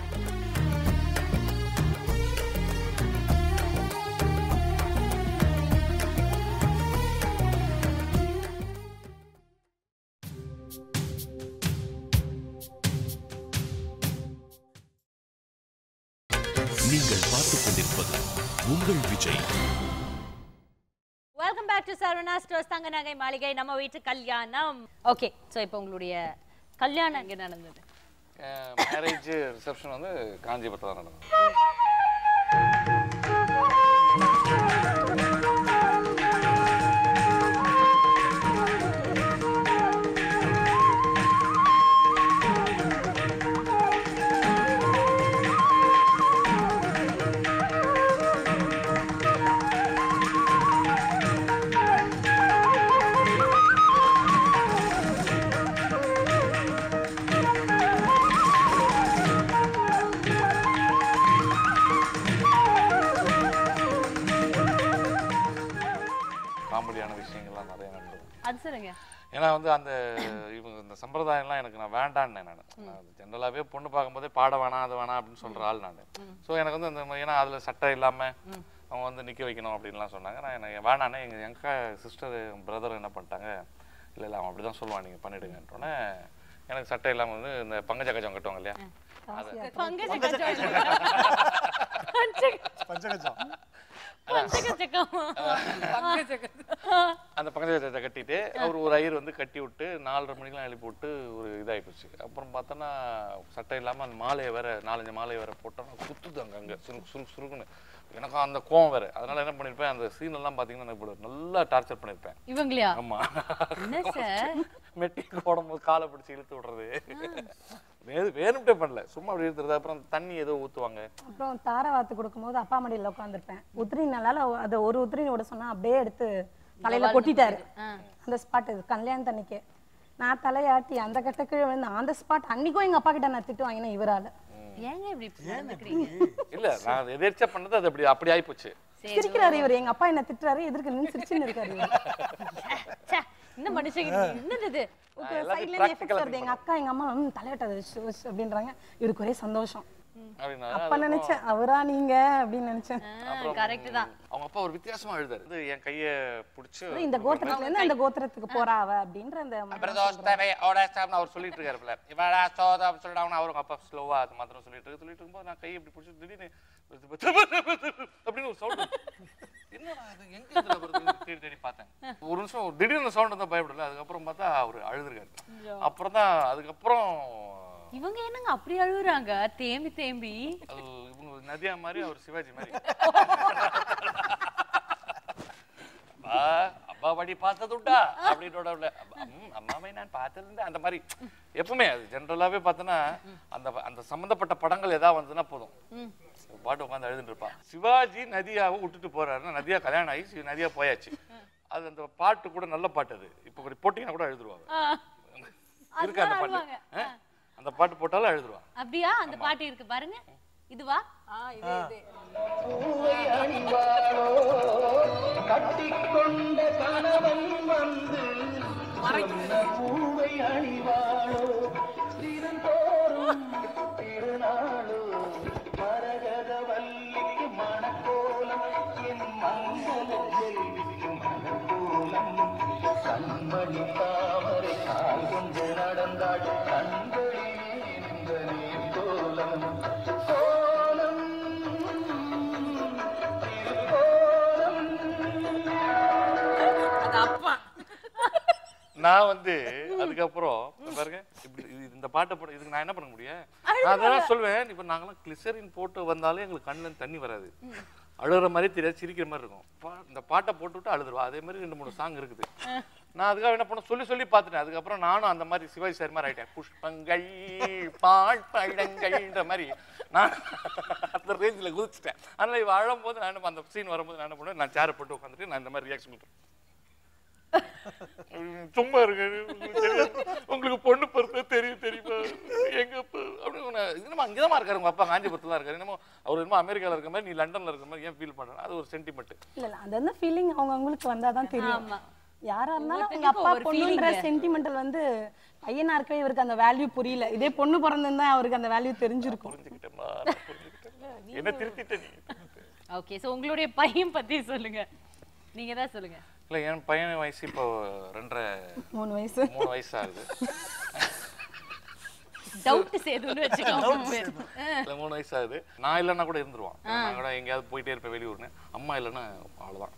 நீங்கள் பார்த்துக் கொண்டிருப்பது உங்கள் Vijay welcome back to Saravana stores தங்க நகை மாளிகை நம்ம வீட்டு கல்யாணம் ஓகே ஸோ இப்போ உங்களுடைய கல்யாணம் எங்கே நடந்தது மேரேஜ் ரிசப்ஷன் வந்து காஞ்சிபுரத்தில் தான் நடந்தது காமெடியான விஷயங்கள்லாம் நிறைய நடந்தது அது சொல்லுங்க ஏன்னா வந்து அந்த இவங்க இந்த சம்பிரதாயம்லாம் எனக்கு நான் வேண்டான்னு நான் நான் ஜென்ரலாகவே பொண்ணு பார்க்கும்போதே பாட வேணாம் அது வேணாம் அப்படின்னு சொல்கிற ஆள் நான் ஸோ எனக்கு வந்து அந்த ஏன்னா அதில் சட்டை இல்லாமல் அவங்க வந்து நிற்க வைக்கணும் அப்படின்லாம் சொன்னாங்க நான் எனக்கு வேணானே எங்கள் எங்க சிஸ்டர் பிரதர் என்ன பண்ணிட்டாங்க இல்லை இல்லை அவன் அப்படி தான் சொல்லுவான் நீங்கள் பண்ணிடுங்கன்றோன்னே எனக்கு சட்டை இல்லாமல் வந்து இந்த பங்கஜ கஜம் கட்டுவாங்க இல்லையா பங்கஜ கஜம் பஞ்சகஜம் பஞ்சகஜகம் அந்த பங்கஜத்தை கட்டிட்டு அவர் ஒரு ஐயர் வந்து கட்டி விட்டு நாலரை மணிக்கெலாம் எழுப்பி விட்டு ஒரு இதாகி போச்சு அப்புறம் பார்த்தோன்னா சட்டை இல்லாமல் அந்த மாலையை வேற நாலஞ்சு மாலையை வேற போட்டோன்னா குத்துது அங்கே அங்கே சுருக்கு சுருக்கு சுருக்குன்னு எனக்கு அந்த கோவம் வேற அதனால என்ன பண்ணியிருப்பேன் அந்த சீன் எல்லாம் பார்த்தீங்கன்னா எனக்கு இப்படி நல்லா டார்ச்சர் பண்ணியிருப்பேன் இவங்களையா ஆமா என்ன சார் மெட்டிக்கு போடும்போது காலை பிடிச்சி இழுத்து விடுறது வே வேணும்ட்டே பண்ணல சும்மா அப்படி இழுத்துறது அப்புறம் தண்ணி ஏதோ ஊற்றுவாங்க அப்புறம் தாரை வாத்து கொடுக்கும்போது அப்பா மடியில் உட்காந்துருப்பேன் உத்திரி நல்லால அதை ஒரு உத்திரி விட சொன்னா அப்படியே எடுத்து தலையில கொட்டிட்டாரு அந்த ஸ்பாட் இது கல்யாணத்தன்னைக்கு நான் தலையாட்டி அந்த கட்ட கீழே விழுந்து அந்த ஸ்பாட் அன்னைக்கும் எங்க அப்பா கிட்ட நான் திட்டு வாங்கினேன் இவரால ஏங்க இப்படி நடந்துக்கிறீங்க இல்ல நான் எதிர்ச்சா பண்ணது அது அப்படி அப்படி ஆயிப்போச்சு சிரிக்கிறாரு இவர் எங்க அப்பா என்ன திட்டுறாரு எதிர்க்க நின்று சிரிச்சுன்னு இருக்காரு இவரு. ச்சே, இந்த மனுஷங்க என்னது இது உங்க எல்லாத்தையும் சைட்ல இருந்து practical எஃபெக்ட்ஸ் வருது எங்க அக்கா எங்க அம்மா ம் தலையாட்டாத வச்சு வச்சு அப்படின்றாங்க இவருக்கு ஒரே சந்தோஷம் அப்படின்னா அப்ப நினைச்சேன் அவரா நீங்க அப்படின்னு நினைச்சேன் கரெக்ட் தான் அவங்க அப்பா ஒரு வித்தியாசமா எழுதாரு இது என் கையை பிடிச்சி இந்த கோத்திரத்துல இருந்து அந்த கோத்திரத்துக்கு போறா அவ அப்படின்ற அந்த அவர் சொல்லிட்டு இருக்காருல இவடா சோதா சொல்லிட்டு அவன் அவருக்கு அப்பா ஸ்லோவா அது மாத்திரம் சொல்லிட்டு இருக்கு சொல்லிட்டு இருக்கும்போது நான் கையை இப்படி பிடிச்சி திடீர்னு அப்படின்னு ஒரு சவுண்ட் என்னடா இது எங்க இருந்து வருது தேடி தேடி பார்த்தேன் ஒரு நிமிஷம் திடீர்னு சவுண்ட் வந்து பயப்படல அதுக்கப்புறம் பார்த்தா அவர் அழுதுருக்காரு அப்புறம் தான் அதுக்கப்புறம் இவங்க என்னங்க அப்படி அழுகுறாங்க தேம்பி தேம்பி அது இவங்க நதியா மாதிரி அவர் சிவாஜி மாதிரி அப்பா அப்பா படி பார்த்ததுண்டா அப்படின்னு அம்மாவை நான் பார்த்ததுண்டா அந்த மாதிரி எப்பவுமே அது ஜென்ரலாவே பார்த்தோன்னா அந்த அந்த சம்பந்தப்பட்ட படங்கள் ஏதாவது வந்ததுன்னா போதும் ஒரு பாட்டு உட்காந்து எழுதிட்டு இருப்பான் சிவாஜி நதியாவை விட்டுட்டு போறாருன்னா நதியா கல்யாணம் ஆகி சி- நதியா போயாச்சு அது அந்த பாட்டு கூட நல்ல பாட்டு அது இப்போ இப்படி போட்டீங்கன்னா கூட எழுதுருவாங்க இருக்கு அந்த பாட்டு அழுவாங்க. ஆ? அந்த பாட்டு போட்டாலும் எழுதுருவாங்க அப்படியா அந்த பாட்டு இருக்கு பாருங்க இதுவா கட்டிக்கொண்ட கணவன் வந்து சொன்ன பூவை அணிவாளோ தினந்தோறும் திருநாளோ மரகத வல்லிக்கு மணக்கோலம் என் மங்கள செல்விக்கு மணக்கோலம் கண்மணி தாமரை கால் கொண்டு நடந்தாள் கண்களிலே நின்ற கோலம் கோலம் திருக்கோலம் அது அப்பா நான் வந்து அதுக்கப்புறம் இங்க பாருங்க இப்படி இது- இந்த பாட்டை போட இதுக்கு நான் என்ன பண்ண முடியும் நான் அதெல்லாம் சொல்வேன் இப்போ நாங்களாம் கிளிசரின் போட்டு வந்தாலே எங்களுக்கு கண்ணுல இருந்து தண்ணி வராது அழுகிற மாதிரி தெரியாது சிரிக்கிற மாதிரி இருக்கும் பா- இந்த பாட்டை போட்டு விட்டு அழுதுருவா அதே மாதிரி ரெண்டு மூணு சாங் இருக்குது நான் அதுக்காக என்ன பண்ண சொல்லி சொல்லி பார்த்துட்டேன் அதுக்கப்புறம் நானும் அந்த மாதிரி சிவாஜி சார் மாதிரி ஆயிட்டேன் புஷ்பங்கள் பால் பழங்கள்ன்ற மாதிரி நான் அந்த ரேஞ்சில் குதிச்சிட்டேன் அதனால இவ அழும்போது நான் என்ன- அந்த சீன் வரும்போது நான் என்ன பண்ணுவேன் நான் சேரை போட்டு உட்காந்துட்டு நான் இந்த மாதிரி ரியாக்ஷன் பண்ணுறேன் சும்மா இருங்க உங்களுக்கு தெரியாது. உங்களுக்கு பொண்ணு பொறுத்த தெரியும் தெரியுமா எங்க அப்பா அப்படின்னு இன்னும் அங்கேதான் இருக்காரு உங்க அப்பா காஞ்சிபுரத்துல தான் இருக்காரு என்னமோ அவர் என்னமோ அமெரிக்கால இருக்க மாதிரி நீ லண்டன்ல இருக்க மாதிரி ஏன் ஃபீல் பண்ற அது ஒரு சென்டிமெண்ட் இல்ல இல்ல அது வந்து ஃபீலிங் அவங்க அவங்களுக்கு வந்தாதான் தெரியும் ஆமா. யாரா இருந்தாலும் அவங்க ஒவ்வொருத்தருக்கும் அப்பா ஒவ்வொரு பொண்ணுன்ற feeling. சென்டிமெண்டல் வந்து பையனா இருக்கவே இவருக்கு அந்த வேல்யூ புரியல இதே பொண்ணு பிறந்திருந்தா அவருக்கு அந்த வேல்யூ தெரிஞ்சிருக்கும் புரிஞ்சுக்கிட்டேம்மா நான் புரிஞ்சுக்கிட்டேன் என்ன திருத்திட்ட நீ ஓகே சோ உங்களுடைய பையன் பத்தி சொல்லுங்க நீங்க தான் சொல்லுங்க இல்ல என் பையன் வயசு இப்போ ரெண்டரை மூணு வயசு மூணு வயசு ஆகுது டவுட் சேதுன்னு வச்சுக்கோங்க இல்ல மூணு வயசு ஆகுது நான் இல்லைன்னா கூட இருந்துருவான் நான் கூட எங்கேயாவது போயிட்டே இருப்பேன் வெளியூர்னு அம்மா இல்லைன்னா அவ்வளவுதான்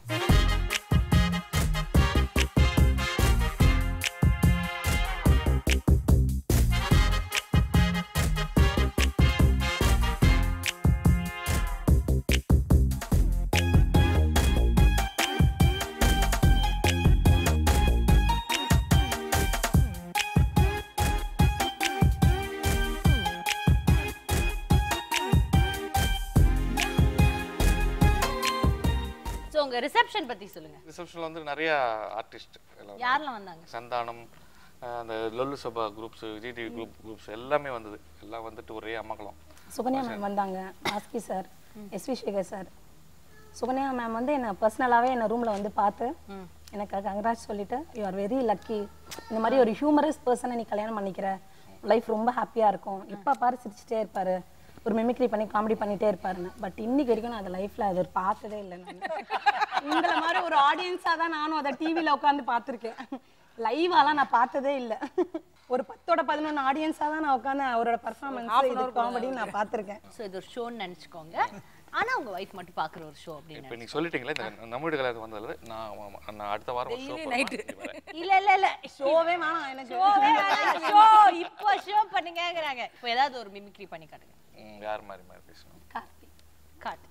சோ உங்க ரிசப்ஷன் பத்தி சொல்லுங்க ரிசப்ஷன்ல வந்து நிறைய ஆர்டிஸ்ட் எல்லாம் யாரெல்லாம் வந்தாங்க சந்தானம் அஹ் அந்த Lollu Sabha groups Vijay TV group groups எல்லாமே வந்தது எல்லாம் வந்துட்டு ஒரே அமகலம் சுகன்யா மேம் வந்தாங்க ஆஸ்கி sir SV Sekhar sir Sukanya ma'am வந்து என்ன பர்சனலாகவே என்ன ரூமில் வந்து பார்த்து எனக்கு கங்க்ராட்ஸ் சொல்லிட்டு யூ ஆர் வெரி லக்கி இந்த மாதிரி ஒரு ஹியூமரஸ் பர்சனை நீ கல்யாணம் பண்ணிக்கிற லைஃப் ரொம்ப ஹாப்பியாக இருக்கும் இப்போ பாரு சிரிச்சிட்டே இருப்பாரு ஒரு மிமிக்ரி பண்ணி காமெடி பண்ணிட்டே இருப்பாருன்னு பட் இன்னைக்கு வரைக்கும் நான் அதை லைஃப்ல அதை பார்த்ததே இல்லை நான் உங்களை மாதிரி ஒரு ஆடியன்ஸாக தான் நானும் அதை டிவியில் உட்காந்து பார்த்துருக்கேன் லைவாலாம் நான் பார்த்ததே இல்லை ஒரு பத்தோட பதினொன்று ஆடியன்ஸாக தான் நான் உட்காந்து அவரோட பர்ஃபார்மன்ஸ் இது காமெடின்னு நான் பார்த்துருக்கேன் ஸோ இது ஒரு ஷோன்னு நினச்சிக்கோங்க ஆனா உங்க ஒய்ஃப் மட்டும் பார்க்குற ஒரு ஷோ அப்படின்னு இப்போ நீங்க சொல்லிட்டீங்களே இந்த நம்ம வீடு கல்யாணம் வந்ததுல நான் நான் அடுத்த வாரம் ஷோ நைட்டு இல்ல இல்ல இல்ல ஷோவே வேணாம் எனக்கு ஷோவே ஷோ இப்போ ஷோ பண்ணுங்கங்கறாங்க இப்போ ஏதாவது ஒரு மிமிக்ரி பண்ணி காட்டுங்க யார் மாதிரி மாதிரி பேசணும் கார்த்தி காட்டு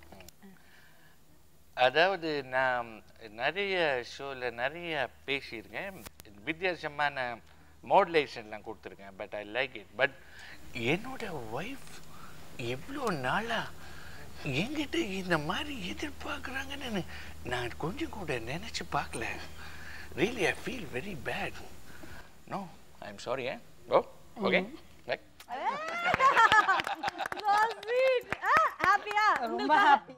அதாவது நான் நிறைய ஷோவில் நிறைய பேசியிருக்கேன் வித்தியாசமான மாடுலேஷன்லாம் கொடுத்துருக்கேன் but I like it but என்னோட ஒய்ஃப் எவ்வளோ நாளாக என்கிட்ட இந்த மாதிரி எதிர்பார்க்குறாங்கன்னு நான் கொஞ்சம் கூட நினச்சி பார்க்கல really I feel very bad no I am sorry ஏ oh okay right so sweet ஹாப்பியா ரொம்ப ஹாப்பி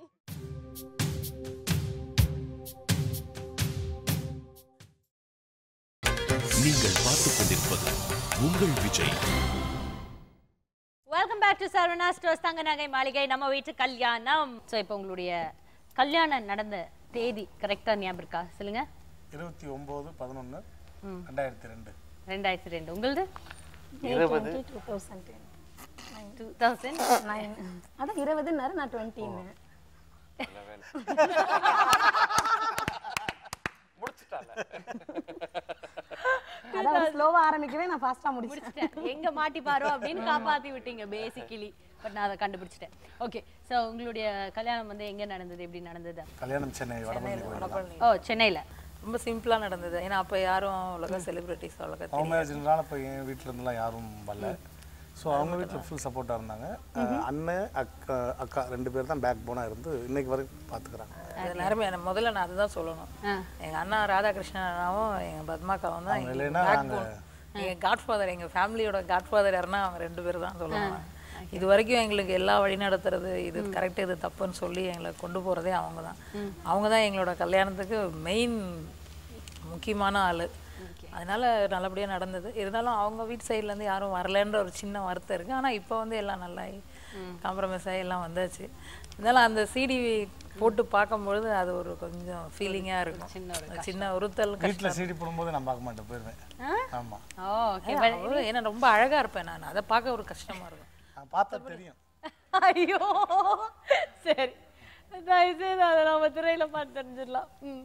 நீங்கள் பார்த்துக் கொண்டிருப்பது உங்கள் Vijay welcome back to Saravana stores தங்க நகை மாளிகை நம்ம வீட்டு கல்யாணம் ஸோ இப்போ உங்களுடைய கல்யாணம் நடந்த தேதி கரெக்டா ஞாபகம் இருக்கா சொல்லுங்க இருபத்தி ஒம்பது பதினொன்று ரெண்டாயிரத்தி ரெண்டு ரெண்டாயிரத்தி ரெண்டு உங்களது இருபது two thousand two thousand nine அதான் இருபதுன்னாரு நான் டுவெண்ட்டின்னு அதான் ஸ்லோவா ஆரம்பிக்கவே நான் ஃபாஸ்டா முடிச்சிட்டேன் முடிச்சிட்டேன் எங்க மாட்டிப்பாரோ அப்படின்னு காப்பாத்தி விட்டீங்க பேசிக்கலி பட் நான் அதை கண்டுபிடிச்சிட்டேன் ஓகே ஸோ உங்களுடைய கல்யாணம் வந்து எங்க நடந்தது எப்படி நடந்தது கல்யாணம் சென்னை வடபழனி கோயில் வடபழனி ஓ சென்னையில ரொம்ப சிம்பிளா நடந்தது ஏன்னா அப்ப யாரும் உலக செலிபிரிட்டிஸ் உலக அவங்க மேரேஜ்னால இப்போ என் வீட்டில் இருந்துலாம் யாரும் வரல ஸோ அவங்க வீட்டில் ஃபுல் சப்போர்ட்டாக இருந்தாங்க அஹ் அண்ணன் அக்கா அக்கா ரெண்டு பேர் தான் பேக் போனாக இருந்து இன்னைக்கு வரைக்கும் பார்த்துக்கிறாங்க எல்லாருமே எனக்கு முதல்ல நான் அதுதான் சொல்லணும் எங்க அண்ணா ராதாகிருஷ்ணன் அண்ணாவும் எங்க பத்மாக்காவும் தான் இல்லைன்னா எங்க நாங்க- backbone. எங்க காட்ஃபாதர் எங்க ஃபேமிலியோட காட்ஃபாதர் யாருன்னா அவங்க ரெண்டு பேர் தான் சொல்லுவாங்க இது வரைக்கும் எங்களுக்கு எல்லா வழி நடத்துறது இது கரெக்ட் இது தப்புன்னு சொல்லி எங்களை கொண்டு போறதே அவங்க தான் அவங்க தான் எங்களோட கல்யாணத்துக்கு மெயின் முக்கியமான ஆளு அதனால நல்லபடியா நடந்தது இருந்தாலும் அவங்க வீட்டு சைடுல இருந்து யாரும் வரலன்ற ஒரு சின்ன வருத்தம் இருக்கு ஆனா இப்போ வந்து எல்லாம் நல்லா காம்ப்ரமைஸ் ஆகி எல்லாம் வந்தாச்சு இருந்தாலும் அந்த சிடி போட்டு பார்க்கும்பொழுது அது ஒரு கொஞ்சம் ஃபீலிங்கா இருக்கும் சின்ன உறுத்தல் வீட்டில் சீடி போடும்போது நான் பார்க்க மாட்டேன் போயிடுவேன் ஆமாம் ஓ ஓகே கஷ்டம் ஏன்னா ரொம்ப அழகா இருப்பேன் நான் அதை பார்க்க ஒரு கஷ்டமா இருக்கும் நான் பார்த்தா தெரியும் ஐயோ சரி தயவுசெய்து அதை நம்ம திரையில பார்த்து தெரிஞ்சிடலாம் ம்.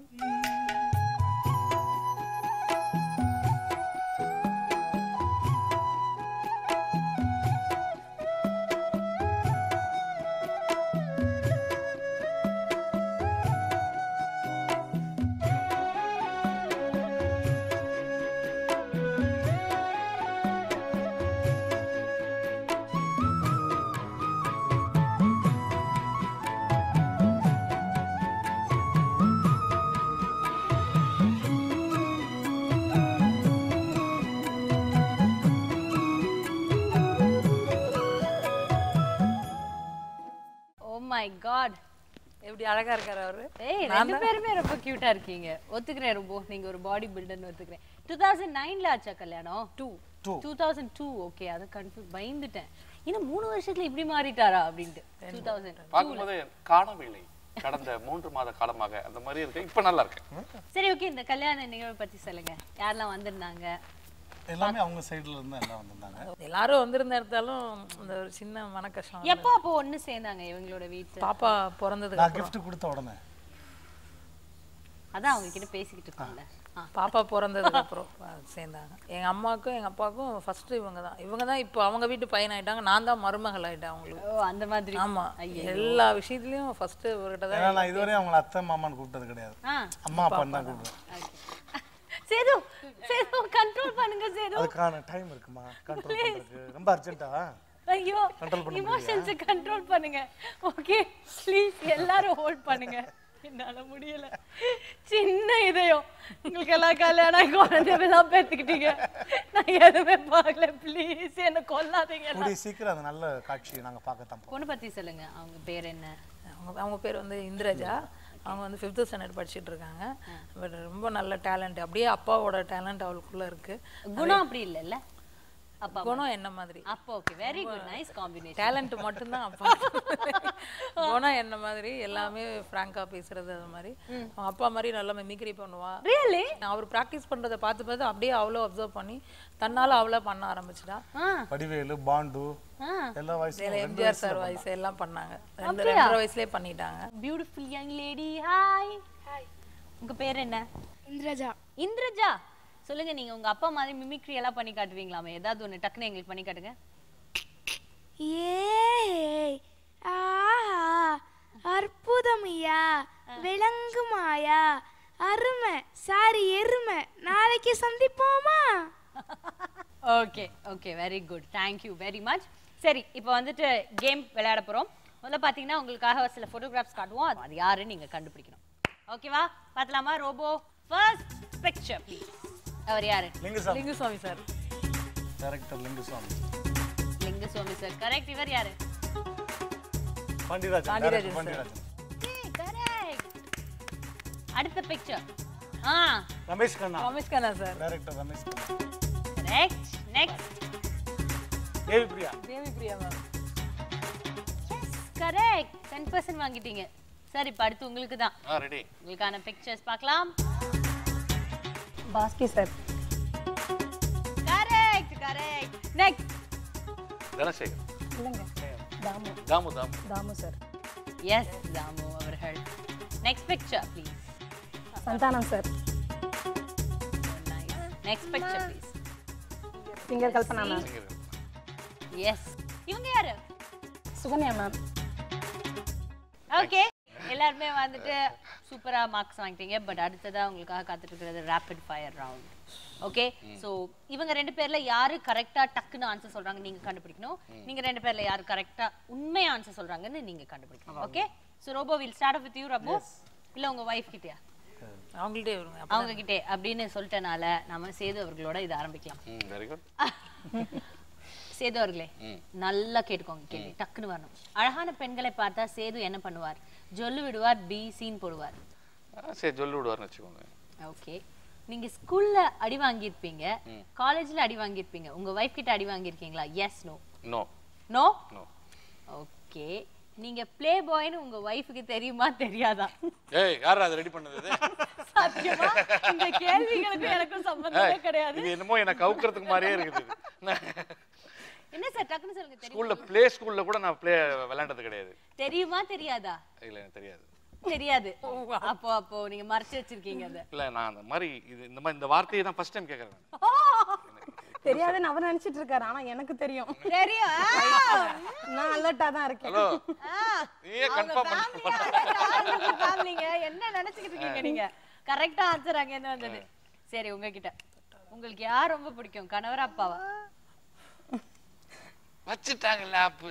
ஓ மை காட் எப்படி அழகா இருக்காரு அவரு ஏய் ரெண்டு பேருமே ரொம்ப கியூட்டா இருக்கீங்க ஒத்துக்கிறேன் ரொம்ப நீங்க ஒரு பாடி பில்டர்னு ஒத்துக்கிறேன் டூ தௌசண்ட் நைன்ல ஆச்சா கல்யாணம் two two thousand two okay அதை கன்ஃபியூஸ் பயந்துட்டேன் இன்னும் மூணு வருஷத்துல இப்படி மாறிட்டாரா அப்படின்ட்டு டூ தௌசண்ட் பார்க்கும்போது காணவில்லை கடந்த மூன்று மாத காலமாக அந்த மாதிரி இருக்கு இப்போ நல்லா இருக்கு சரி ஓகே இந்த கல்யாண நிகழ்வு பத்தி சொல்லுங்க யாரெல்லாம் வந்திருந்தாங்க எல்லாமே அவங்க சைடுல இருந்து எல்லாம் வந்திருந்தாங்க எல்லாரும் வந்திருந்த இடத்தாலும் இந்த ஒரு சின்ன மன கஷ்டம் எப்போ அப்போ ஒண்ணு சேர்ந்தாங்க இவங்களோட வீட்டு பாப்பா பிறந்ததுக்கு நான் gift கொடுத்த உடனே அதான் அவங்க கிட்ட பேசிக்கிட்டு இருக்கோம்ல ஆ பாப்பா பிறந்ததுக்கு அப்புறம் சேர்ந்தாங்க எங்க அம்மாவுக்கும் எங்க அப்பாவுக்கும் ஃபர்ஸ்ட் இவங்க தான் இவங்க தான் இப்போ அவங்க வீட்டு பையன் ஆயிட்டாங்க நான் தான் மருமகள் ஆயிட்டேன் அவங்களுக்கு ஓ அந்த மாதிரி ஆமா எல்லா விஷயத்துலயும் ஃபர்ஸ்ட் ஒருகிட்ட தான் ஏன்னா நான் இதுவரையும் அவங்கள அத்தை மாமான்னு கூப்பிட்டது கிடையாது ஆ அம்மா அப்பான்னு தான் கூப்பிடுவேன் சேது சேது கண்ட்ரோல் பண்ணுங்க சேது அதுக்கான டைம் இருக்குமா கண்ட்ரோல் பண்றதுக்கு ரொம்ப அர்ஜென்ட்டா ஐயோ Control பண்ண இமோஷன்ஸை கண்ட்ரோல் பண்ணுங்க ஓகே ப்ளீஸ் எல்லாரும் ஹோல்ட் பண்ணுங்க என்னால முடியல சின்ன இதயம் உங்களுக்கு எல்லாம் கல்யாணம் குழந்தைலாம் பெற்றுக்கிட்டீங்க நான் எதுவுமே பார்க்கல ப்ளீஸ் என்ன கொல்லாதீங்க எல்லாம். கூடிய சீக்கிரம் அந்த நல்ல காட்சியை நாங்க பார்க்கத்தான் போறோம் பொண்ணு பத்தி சொல்லுங்க அவங்க பேர் என்ன அவங்க அவங்க பேர் வந்து இந்திரஜா அவங்க வந்து ஃபிஃப்த்து ஸ்டாண்டர்ட் படிச்சுட்டு இருக்காங்க பட் ரொம்ப நல்ல டேலண்ட் அப்படியே அப்பாவோட டேலண்ட் அவளுக்குள்ள இருக்கு குணம் அப்படி இல்லைல்ல அப்பா குணம் என்ன மாதிரி அப்போ okay very good nice combination talent மட்டும்தான் அப்பா குணம் என்ன மாதிரி எல்லாமே ஃப்ராங்கா பேசுறது அது மாதிரி அவங்க அப்பா மாதிரி நல்லா மெமிக்ரி பண்ணுவா ரியலி அவர் ப்ராக்டிஸ் பண்றதை பார்த்து பார்த்து அப்படியே அவ்வளோ அப்சர்வ் பண்ணி தன்னால அவளா பண்ண ஆரம்பிச்சிட்டா வடிவேலு பாண்டு எல்லா வயசுல எம்ஜிஆர் சார் வயசு எல்லாம் பண்ணாங்க ரெண்டு ரெண்டரை வயசுலயே பண்ணிட்டாங்க பியூட்டிஃபுல் யங் லேடி ஹாய் உங்க பேர் என்ன இந்திரஜா இந்திரஜா சொல்லுங்க நீங்க உங்க அப்பா மாதிரி மிமிக்ரி எல்லாம் பண்ணி காட்டுவீங்களாமே ஏதாவது ஒண்ணு டக்குன்னு எங்களுக்கு பண்ணி காட்டுங்க ஏ ஆஹா அற்புதம் ஐயா விளங்குமாயா அருமை சாரி எருமை நாளைக்கு சந்திப்போமா okay okay very good thank you very much சரி இப்போ வந்துட்டு கேம் விளையாட போறோம் முதல்ல பார்த்தீங்கன்னா உங்களுக்காக சில ஃபோட்டோகிராஃப்ஸ் காட்டுவோம் அது- அது யாருன்னு நீங்க கண்டுபிடிக்கணும் ஓகேவா பார்த்தலாமா ரோபோ ஃபர்ஸ்ட் பிக்சர் ப்ளீஸ் அவர் யாரு Lingusamy Lingusamy sir director Lingusamy Lingusamy sir correct இவர் யாரு பாண்டியராஜன் பாண்டியராஜன் director பாண்டியராஜன் கரெக்ட் அடுத்த பிக்சர் ஆ Ramesh Khanna Ramesh Khanna sir director Ramesh Khanna correct next Devi Priya Devi Priya ma'am correct ten percent வாங்கிட்டீங்க சரி இப்போ அடுத்து உங்களுக்கு தான் ஆ ரெடி உங்களுக்கான பிக்சர்ஸ் பார்க்கலாம் Baski sir correct correct next Dhanasekar இல்லைங்க தாமு தாமு தாமு தாமு சார் எஸ் தாமு அவர்கள் next picture please Santhanam sir next picture please singer Kalpana ma'am yes இவங்க யாரு சுகன்யா மேம் ஓகே எல்லாருமே வந்துட்டு சூப்பரா மார்க்ஸ் வாங்கிட்டீங்க பட் அடுத்ததா உங்களுக்காக காத்துட்டு இருக்கிறது rapid fire round okay so இவங்க ரெண்டு பேர்ல யாரு கரெக்டா டக்குன்னு ஆன்சர் சொல்றாங்க நீங்க கண்டுபிடிக்கணும் நீங்க ரெண்டு பேர்ல யாரு கரெக்டா உண்மை ஆன்சர் சொல்றாங்கன்னு நீங்க கண்டுபிடிக்கணும் okay so Robo will start with you Robo இல்ல உங்க வைஃப் கிட்டயா அவங்கள்ட்டே வருங்க அவங்க கிட்டே அப்படின்னு சொல்லிட்டனால நாம சேது அவர்களோட இதை ஆரம்பிக்கலாம் ம் வெரி குட் சேது அவர்களே நல்லா கேட்டுக்கோங்க கேள்வி டக்குன்னு வரணும் அழகான பெண்களை பார்த்தா சேது என்ன பண்ணுவார் ஜொல்லு விடுவார் பி சீன் போடுவார் சரி சொல்லி விடுவார்னு வச்சுக்கோங்க ஓகே நீங்க ஸ்கூல்ல அடி வாங்கியிருப்பீங்க காலேஜ்ல அடி வாங்கியிருப்பீங்க உங்க வைஃப் கிட்ட அடி வாங்கியிருக்கீங்களா yes no no no no okay நீங்க ப்ளே பாய்னு உங்க வைஃப்க்கு தெரியுமா தெரியாதா ஏய் யாரா அதை ரெடி பண்ணது இது? சத்தியமா இந்த கேள்விகளுக்கு எனக்கும் சம்பந்தமே ஏய், கிடையாது இது என்னமோ என்ன கவுக்கிறதுக்கு மாதிரியே இருக்குது என்ன சார் டக்குன்னு சொல்லுங்க தெரியும் ஸ்கூல்ல ப்ளே ஸ்கூல்ல கூட நான் ப்ளே விளையாண்டது கிடையாது தெரியுமா தெரியாதா இல்ல எனக்கு தெரியாது தெரியாது அப்போ அப்போ நீங்க மறைச்சு வச்சிருக்கீங்க அதை இல்ல நான் அந்த மாதிரி இது இந்த மாதிரி இந்த வார்த்தையை தான் ஃபர்ஸ்ட் டைம் கேட்கறேன் தெரியாதுன்னு அவர் நினைச்சிட்டு இருக்காரு ஆனா எனக்கு தெரியும் தெரியும் நான் அலர்ட்டா தான் இருக்கேன் ஹலோ நீயே கன்ஃபார்ம் பண்ண ஃபேமிலிங்க என்ன நினைச்சுக்கிட்டு இருக்கீங்க நீங்க கரெக்டா ஆன்சர் அங்க இருந்து வந்தது சரி உங்ககிட்ட உங்களுக்கு யார் ரொம்ப பிடிக்கும் கணவர் அப்பாவா வச்சுட்டாங்கல்ல ஆப்பு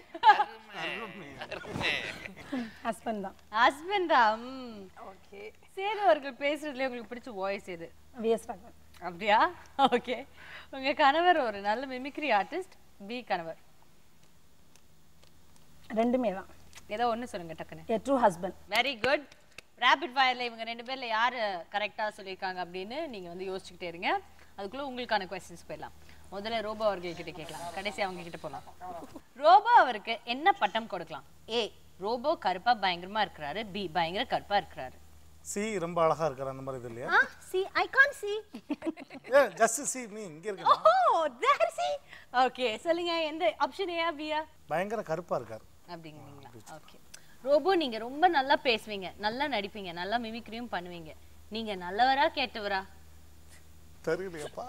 ஹஸ்பண்ட் தான் ஹஸ்பண்டா ஓகே சேது அவர்கள் பேசுறதுல உங்களுக்கு பிடிச்ச வாய்ஸ் எது விஎஸ் ராகவன் அப்படியா ஓகே உங்க கணவர் ஒரு நல்ல மிமிக்ரி ஆர்டிஸ்ட் பி கணவர் ரெண்டுமே தான் ஏதோ ஒண்ணு சொல்லுங்க டக்குன்னு a true husband very good rapid ஃபயர்ல இவங்க ரெண்டு பேர்ல யாரு கரெக்டா சொல்லியிருக்காங்க அப்படின்னு நீங்க வந்து யோசிச்சுக்கிட்டே இருங்க அதுக்குள்ள உங்களுக்கான கொஸ்டின்ஸ் போயிடலாம் முதல்ல ரோபோ அவர்கள் கிட்ட கேட்கலாம் கடைசி அவங்க கிட்ட போலாம் ரோபோ அவருக்கு என்ன பட்டம் கொடுக்கலாம் ஏ ரோபோ கருப்பா பயங்கரமா இருக்கிறாரு பி பயங்கர கருப்பா இருக்கிறாரு சி ரொம்ப அழகா இருக்காரு அந்த மாதிரி இது இல்லையா ah see I can see a just see me இங்க இருக்கு ஓ தேர் சி ஓகே சொல்லுங்க எந்த ஆப்ஷன் ஏ பியா பயங்கர கருப்பா இருக்காரு அப்படிங்கிறீங்களா ஓகே ரோபோ நீங்க ரொம்ப நல்லா பேசுவீங்க நல்லா நடிப்பீங்க நல்லா மிமிக்ரியும் பண்ணுவீங்க நீங்க நல்லவரா கேட்டவரா தெரியலையப்பா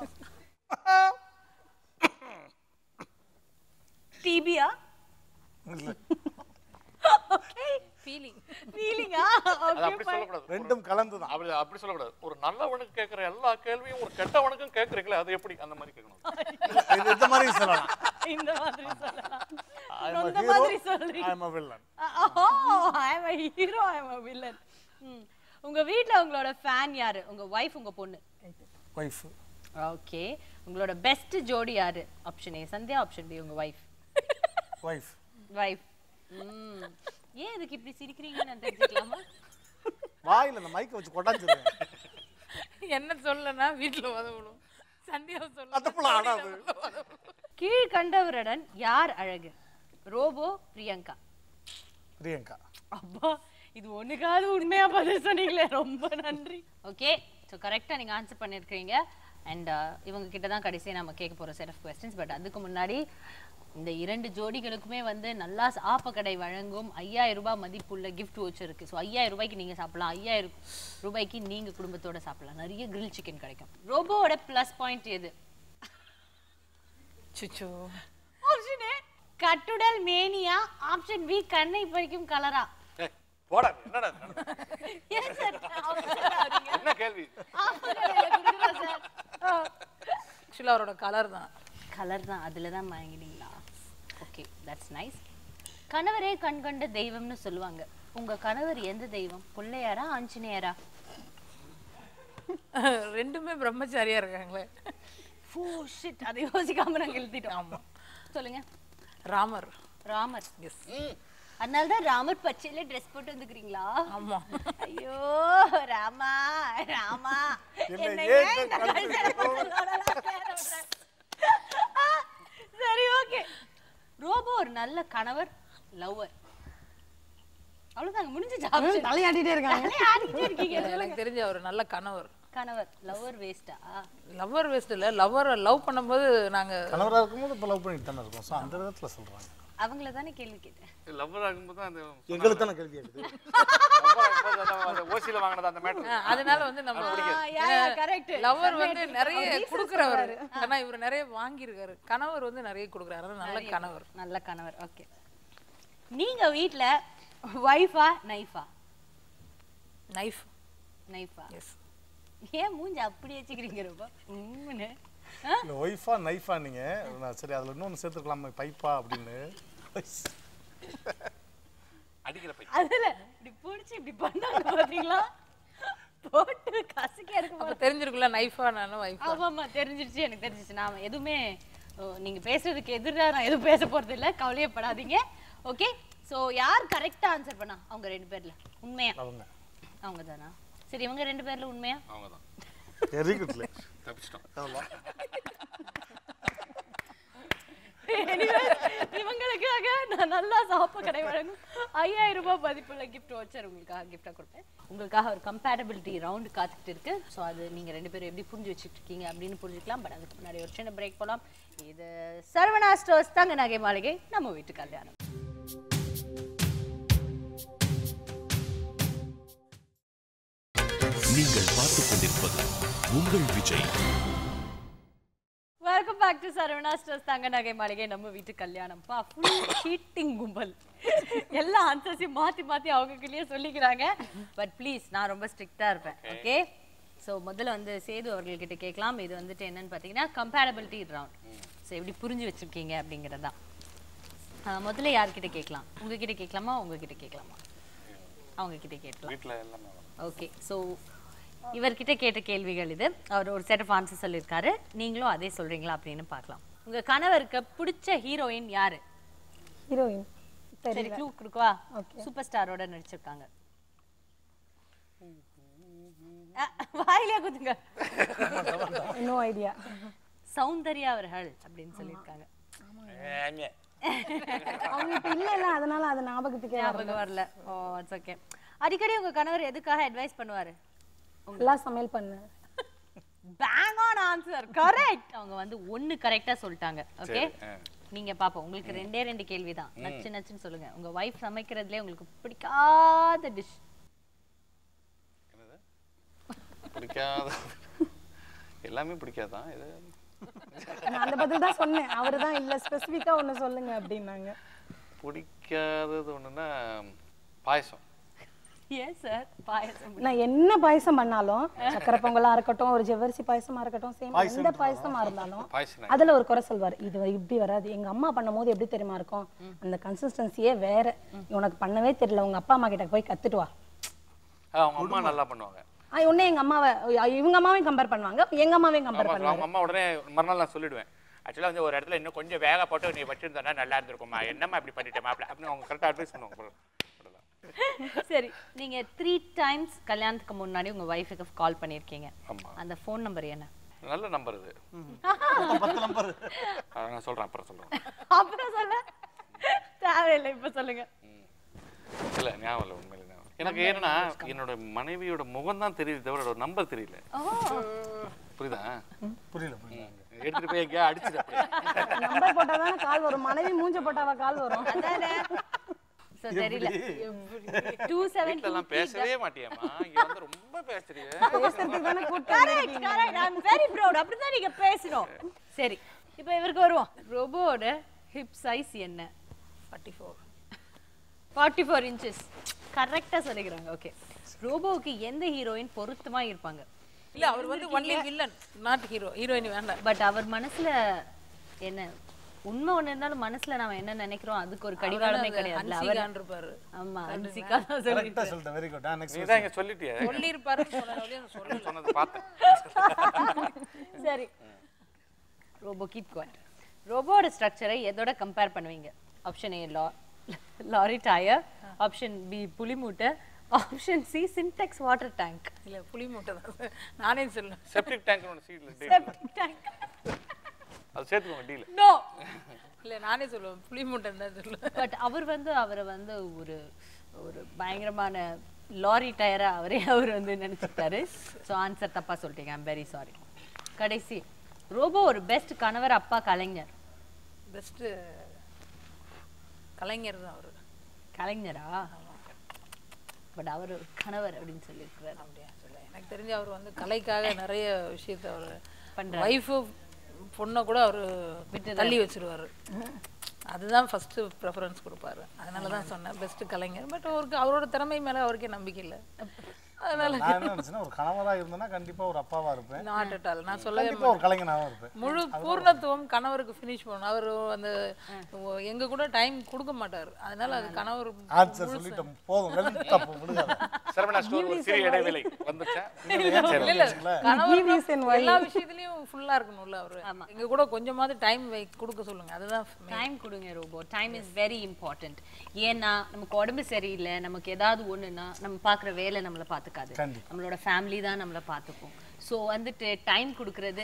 டிபியா இல்ல ஓகே ஃபீலிங் ஃபீலிங்கா அது ஓகே அப்படி சொல்லக்கூடாது ரெண்டும் கலந்து தான் அப்படி அப்படி சொல்லக்கூடாது ஒரு நல்லவனுக்கு கேட்குற எல்லா கேள்வியும் ஒரு கெட்டவனுக்கும் கேட்குறீங்களே அது எப்படி அந்த மாதிரி கேட்கணும் இது இந்த மாதிரி சொல்லலாம் இந்த மாதிரி சொல்லலாம் ஐ எம் இந்த ஹீரோ மாதிரி ஐ சொல்றீங்க am villain oh I am a hero I am a villain உங்க வீட்ல உங்களோட ஃபேன் யாரு உங்க வைஃப் உங்க பொண்ணு வைஃப் ஓகே உங்களோட பெஸ்ட் ஜோடி யாரு option A Sandhya option B உங்க வைஃப் வைஃப் வைஃப் ஏன் இதுக்கு இப்படி சிரிக்கிறீங்கன்னு நான் தெரிஞ்சுக்கலாமா வாயில் அந்த மைக்கை வச்சு கொட்டாஞ்சிருவேன் என்ன சொல்லனா வீட்டுல உதவணும் சந்தியாவை சொல்ல அந்த புள்ள ஆடாது கீழ் கண்டவருடன் யார் அழகு ரோபோ பிரியங்கா பிரியங்கா அப்பா இது ஒண்ணுக்காவது உண்மையா பதில் சொன்னீங்களே ரொம்ப நன்றி ஓகே ஸோ கரெக்டாக நீங்கள் ஆன்சர் பண்ணியிருக்கிறீங்க அண்ட் இவங்க கிட்ட தான் கடைசியாக நம்ம கேட்க போகிற செட் ஆஃப் கொஸ்டின்ஸ் பட் அதுக்கு முன்னாடி இந்த இரண்டு ஜோடிகளுக்குமே வந்து நல்லா ஆப்பக்கடை வழங்கும் ஐயாயிரம் ரூபாய் மதிப்புள்ள கிஃப்ட் வச்சு இருக்கு ஸோ ஐயாயிரம் ரூபாய்க்கு நீங்கள் சாப்பிடலாம் ஐயாயிரம் ரூபாய்க்கு நீங்கள் குடும்பத்தோட சாப்பிடலாம் நிறைய கிரில் சிக்கன் கிடைக்கும் ரோபோவோட ப்ளஸ் பாயிண்ட் எது சுச்சோ ஆப்ஷன் ஏ கட்டுடல் மேனியா ஆப்ஷன் பி கண்ணை பறிக்கும் கலரா ஏய், போடா என்னடா இது? ஏன் சார் என்ன கேள்வி ஆக்சுவலாக அவரோட கலர் தான் கலர் தான் அதில் தான் மயங்கினீங்களா ஓகே தட்ஸ் நைஸ் கணவரே கண் கண்ட தெய்வம்னு சொல்லுவாங்க உங்க கணவர் எந்த தெய்வம் பிள்ளையாரா ஆஞ்சநேயரா ரெண்டுமே பிரம்மச்சாரியா இருக்காங்களே ஃபூ ஷிட் அதை யோசிக்காம நாங்க எழுதிட்டோம் ஆமா சொல்லுங்க ராமர் ராமர் எஸ் அதனால தான் ராமர் பச்சையில ட்ரெஸ் போட்டு வந்துக்கிறீங்களா ஆமா ஐயோ ராமா ராமா என்ன என்னை ஏன் ஏன் இந்த இந்த கல்யாணம் பண்ணணும்னு தேட விடுற? ஆ, சரி ஓகே ரோபோ ஒரு நல்ல கணவர் லவ்வர் அவ்வளவுதாங்க முடிஞ்சு தலையாட்டிட்டே இருக்காங்க ஆடிட்டே இருக்கீங்க எனக்கு தெரிஞ்ச அவர் நல்ல கணவர் கணவர் லவ்வர் வேஸ்டா லவ்வர் வேஸ்ட் இல்ல லவ்வரை லவ் பண்ணும்போது நாங்க கணவராக இருக்கும்போது இப்போ லவ் பண்ணிட்டு தானே இருக்கோம் ஸோ அந்த விதத்தில் சொல்கிறாங்க அவங்கள தானே கேள்வி கேட்டேன் லவ்வர் ஆகும்போது தான் அந்த எங்களுக்கு தானே கேள்வி இருக்குது lover ஆகும்போது அந்த- அந்த ஓசியில வாங்கினது அந்த மேட்டர் ஆ, அதனால வந்து நம்ம கரெக்ட் லவ்வர் வந்து நிறைய கொடுக்குறவர் ஆனா இவர் நிறைய வாங்கியிருக்காரு கணவர் வந்து நிறைய கொடுக்குறாரு அதனால நல்ல கணவர் நல்ல கணவர் ஓகே நீங்க வீட்ல வைஃபா நைஃபா நைஃப் நைஃபா எஸ் ஏன் மூஞ்சி அப்படி வச்சுக்கிறீங்க ரொம்ப உம்முன்னு இல்லை ஒய்ஃபா நைஃபா நீங்கள் நான் சரி அதில் இன்னொன்று சேர்த்துக்கலாமா பைப்பா அப்படின்னு அடிக்கிற பை அதுல இப்படி பிடிச்சி இப்படி பண்ணாங்க பாத்தீங்களா போட்டு கசக்கி எடுக்க அப்ப தெரிஞ்சிருக்குல்ல நைஃபா நானும் வைஃபா ஆமாம்மா தெரிஞ்சிருச்சு எனக்கு தெரிஞ்சிருச்சு நான் எதுவுமே ஓ, நீங்க பேசுறதுக்கு எதிராக நான் எதுவும் பேச போறது இல்ல கவலையப்படாதீங்க ஓகே சோ யார் கரெக்டா ஆன்சர் பண்ணா அவங்க ரெண்டு பேர்ல உண்மையா அவங்க அவங்க தானா சரி இவங்க ரெண்டு பேர்ல உண்மையா அவங்க தான் வெரி குட்ல தப்பிச்சிட்டோம் Anyways, இவங்களுக்காக நான் நல்லா சாப்ப கடை வழங்கும் ஐயாயிரம் ரூபாய் மதிப்புள்ள கிஃப்ட் வச்சர் உங்களுக்காக கிஃப்டா கொடுப்பேன் உங்களுக்காக ஒரு கம்பேட்டபிலிட்டி ரவுண்ட் காத்துட்டு இருக்கு ஸோ அது நீங்க ரெண்டு பேரும் எப்படி புரிஞ்சு வச்சுட்டு இருக்கீங்க அப்படின்னு புரிஞ்சுக்கலாம் பட் அதுக்கு முன்னாடி ஒரு சின்ன பிரேக் போலாம் இது சரவணா ஸ்டோர்ஸ் தங்க நகை மாளிகை நம்ம வீட்டு கல்யாணம் நீங்கள் பார்த்துக் கொண்டிருப்பது உங்கள் Vijay welcome back to Saravana stores தங்க நகை மாளிகை நம்ம வீட்டு கல்யாணம்ப்பா ஃபுல் சீட்டிங் கும்பல் எல்லா ஆன்சர்ஸையும் மாத்தி மாத்தி அவங்களுக்குள்ளேயே சொல்லிக்கிறாங்க பட் ப்ளீஸ் நான் ரொம்ப ஸ்ட்ரிக்டா இருப்பேன் ஓகே ஸோ முதல்ல வந்து சேது அவர்கள்கிட்ட கேட்கலாம் இது வந்துட்டு என்னன்னு பார்த்தீங்கன்னா கம்பேரபிலிட்டி ரவுண்ட் ஸோ எப்படி புரிஞ்சு வச்சிருக்கீங்க அப்படிங்கிறது தான் ஆஹ் முதல்ல யார்கிட்ட கேட்கலாம் உங்ககிட்ட கேட்கலாமா உங்ககிட்ட கேட்கலாமா அவங்க கிட்ட கேட்கலாம் வீட்டுல எல்லாமே வரும். ஓகே ஸோ இவர்கிட்ட கேட்ட கேள்விகள் இது அவர் ஒரு செட் ஆஃப் ஆன்சர் சொல்லியிருக்காரு நீங்களும் அதே சொல்றீங்களா அப்படின்னு பார்க்கலாம் உங்க கணவருக்கு பிடிச்ச ஹீரோயின் யாரு ஹீரோயின் சரி க்ளூ கொடுக்கவா Okay. சூப்பர் ஸ்டாரோட நடிச்சிருக்காங்க அஹ், வாயிலே குத்துங்க நோ ஐடியா சௌந்தர்யா அவர்கள் அப்படின்னு சொல்லியிருக்காங்க அவங்க இப்ப இல்ல இல்ல அதனால அது ஞாபகத்துக்கே வரல. ஞாபகம் வரல ஓ இட்ஸ் ஓகே அடிக்கடி உங்க கணவர் எதுக்காக அட்வைஸ் பண்ணுவாரு எல்லாம் சமையல் பண்ணு பேங் ஆன் ஆன்சர் கரெக்ட் அவங்க வந்து ஒன்னு கரெக்டா சொல்லிட்டாங்க ஓகே ஆ. நீங்க பாப்போம் உங்களுக்கு ரெண்டே ரெண்டு கேள்வி தான் நச்சு நச்சுன்னு சொல்லுங்க உங்க வைஃப் சமைக்கிறதுல உங்களுக்கு பிடிக்காத டிஷ் என்னது பிடிக்காத எல்லாமே பிடிக்காதான் இது நான் அந்த பதில் தான் சொன்னேன் அவரு தான் இல்ல ஸ்பெசிஃபிக்கா ஒண்ணு சொல்லுங்க அப்படின்னாங்க பிடிக்காதது ஒண்ணுன்னா பாயசம் ஏன் சார் பாயசம் நான் என்ன பாயசம் பண்ணாலும் சக்கரை பொங்கலா இருக்கட்டும் ஒரு ஜவ்வரிசி பாயசமா இருக்கட்டும் சேம் எந்த பாயசமா இருந்தாலும் பாயசம் அதுல ஒரு குறை சொல்வாரு இது இப்படி வராது எங்க அம்மா பண்ணும்போது எப்படி தெரியுமா இருக்கும் அந்த கன்சிஸ்டன்சியே வேற உனக்கு பண்ணவே தெரியல உங்க அப்பா அம்மா கிட்ட போய் கத்துட்டு வா அவங்க அம்மா நல்லா பண்ணுவாங்க ஆ, உடனே எங்க அம்மாவை இவங்க அம்மாவையும் கம்பேர் பண்ணுவாங்க எங்க அம்மாவையும் கம்பேர் ஆமா, பண்ணுவாங்க அவங்க அம்மா உடனே மறுநாள் நான் சொல்லிடுவேன் ஆக்சுவலாக வந்து ஒரு இடத்துல இன்னும் கொஞ்சம் வேக போட்டு நீ வச்சிருந்தா நல்லா இருந்திருக்குமா என்னம்மா இப்படி பண்ணிட்டேன் மாப்பிள்ள அப்படின்னு அவங்க கரெக்டாக அட்வைஸ் பண்ணுவாங்க போல. அவ்வளவுதான். சரி நீங்க த்ரீ டைம்ஸ் கல்யாணத்துக்கு முன்னாடி உங்க ஒய்ஃபுக்கு கால் பண்ணியிருக்கீங்க ஆமா. அந்த ஃபோன் நம்பர் என்ன நல்ல நம்பர் இது பத்து நம்பர் அத நான் சொல்றேன் அப்புறம் சொல்றேன் அப்புறம் சொல்ல தேவையில்லை இப்ப சொல்லுங்க இல்ல ஞாபகம் இல்லை உண்மையில ஞாபகம் இல்லை. எனக்கு ஏன்னா என்னோட மனைவியோட முகம் தான் தெரியுது தவிர அவரோட நம்பர் தெரியல புரியுதா புரியல புரியல எடுத்துட்டு போய் எங்கேயா அடிச்சுட்டு அப்படியே. நம்பர் போட்டால் தானே கால் வரும் மனைவி மூஞ்ச போட்டாவா கால் வரும் ஸோ தெரியல டூ செவன்டி வீட்ல எல்லாம் பேசவே மாட்டியாமா இங்க வந்து ரொம்ப பேசுறியே பேசுறதுக்கு தானே கூட்டம் correct correct I am very proud அப்படிதான் நீங்க பேசணும் சரி இப்போ இவருக்கு வருவோம் ரோபோட ஹிப் சைஸ் என்ன forty four forty four inches கரெக்டாக சொல்லிக்கிறாங்க ஓகே ரோபோவுக்கு எந்த ஹீரோயின் பொருத்தமா இருப்பாங்க இல்ல அவர் வந்து only villain not hero heroine வேண்டாம் பட் அவர் மனசுல என்ன உண்மை ஒண்ணு இருந்தாலும் மனசுல நாம என்ன நினைக்கிறோம் அதுக்கு ஒரு கடிவாளமே கிடையாதுல்ல அவர் ஹன்சிகான் இருப்பாரு ஆமா ஹன்சிகா தான் சொல்லி கரெக்டாக சொல்லிட்டேன் வெரி குட் நெக்ஸ்ட் நீ தான் இங்க சொல்லிட்டியே சொல்லி இருப்பாருன்னு சொன்னேன் சொல்லல சொன்னது பார்த்தேன் சரி ரோபோ கீப் குவாட் ரோபோட ஸ்ட்ரக்சரை எதோட கம்பேர் பண்ணுவீங்க ஆப்ஷன் ஏ லா லாரி டயர் ஆப்ஷன் பி புலி மூட்டை option C Sintex water tank இல்ல புளி மூட்டை தான் நானே சொல்லுவேன் செப்டிக் டேங்க் ஒன்று சீட்ல டேங்க் அது சேர்த்துக்கோங்க டீல் நோ இல்ல நானே சொல்லுவேன் புளி மூட்டை தான் சொல்லுவேன் பட் அவர் வந்து அவரை வந்து ஒரு ஒரு பயங்கரமான லாரி டயரா அவரே அவர் வந்து நினைச்சிட்டாரு ஸோ ஆன்சர் தப்பா சொல்லிட்டீங்க ஐம் வெரி சாரி கடைசி ரோபோ ஒரு பெஸ்ட் கணவர் அப்பா கலைஞர் பெஸ்ட் கலைஞர் தான் அவரு கலைஞரா பட் அவர் கணவர் அப்படின்னு சொல்லியிருக்கிறார் அப்படியா சொல்ல எனக்கு தெரிஞ்சு அவர் வந்து கலைக்காக நிறைய விஷயத்த அவர் பண்றாரு. ஒய்ஃபு பொண்ணை கூட அவர் தள்ளி வச்சிருவாரு அதுதான் ஃபர்ஸ்ட் ப்ரெஃபரன்ஸ் கொடுப்பாரு அதனால தான் சொன்னேன் பெஸ்ட் கலைஞர் பட் அவருக்கு அவரோட திறமை மேல அவருக்கே நம்பிக்கை இல்லை அதனால நான் என்ன நினச்சேன்னா ஒரு கணவரா இருந்தேன்னா கண்டிப்பா ஒரு அப்பாவா இருப்பேன் நாட் அட் ஆல் நான் சொல்லவே கண்டிப்பா ஒரு கலைஞனாகவும் இருப்பேன் முழு பூர்ணத்துவம் கணவருக்கு ஃபினிஷ் பண்ணணும் அவர் அந்த எங்க கூட டைம் கொடுக்க மாட்டாரு அதனால அது கணவர் ஆன்சர் சொல்லிட்டோம் போதும் வெளுத்தா போ, விடுகாத சரவணா ஸ்டோர் ஒரு சிறிய இடைவேளை வந்துச்சா இல்ல இல்ல கணவர் reason why. எல்லா விஷயத்துலயும் ஃபுல்லா இருக்கணும்ல அவரு எங்க கூட கொஞ்சமாவது டைம் கொடுக்க சொல்லுங்க அதுதான் main. டைம் கொடுங்க Robo time is very important ஏன்னா நமக்கு உடம்பு சரியில்லை நமக்கு ஏதாவது ஒண்ணுன்னா நம்ம பார்க்குற வேலை நம்மளை பார்த்துக்காது கண்டிப்பா. நம்மளோட ஃபேமிலி தான் நம்மளை பார்த்துக்கும் ஸோ வந்துட்டு டைம் கொடுக்கறது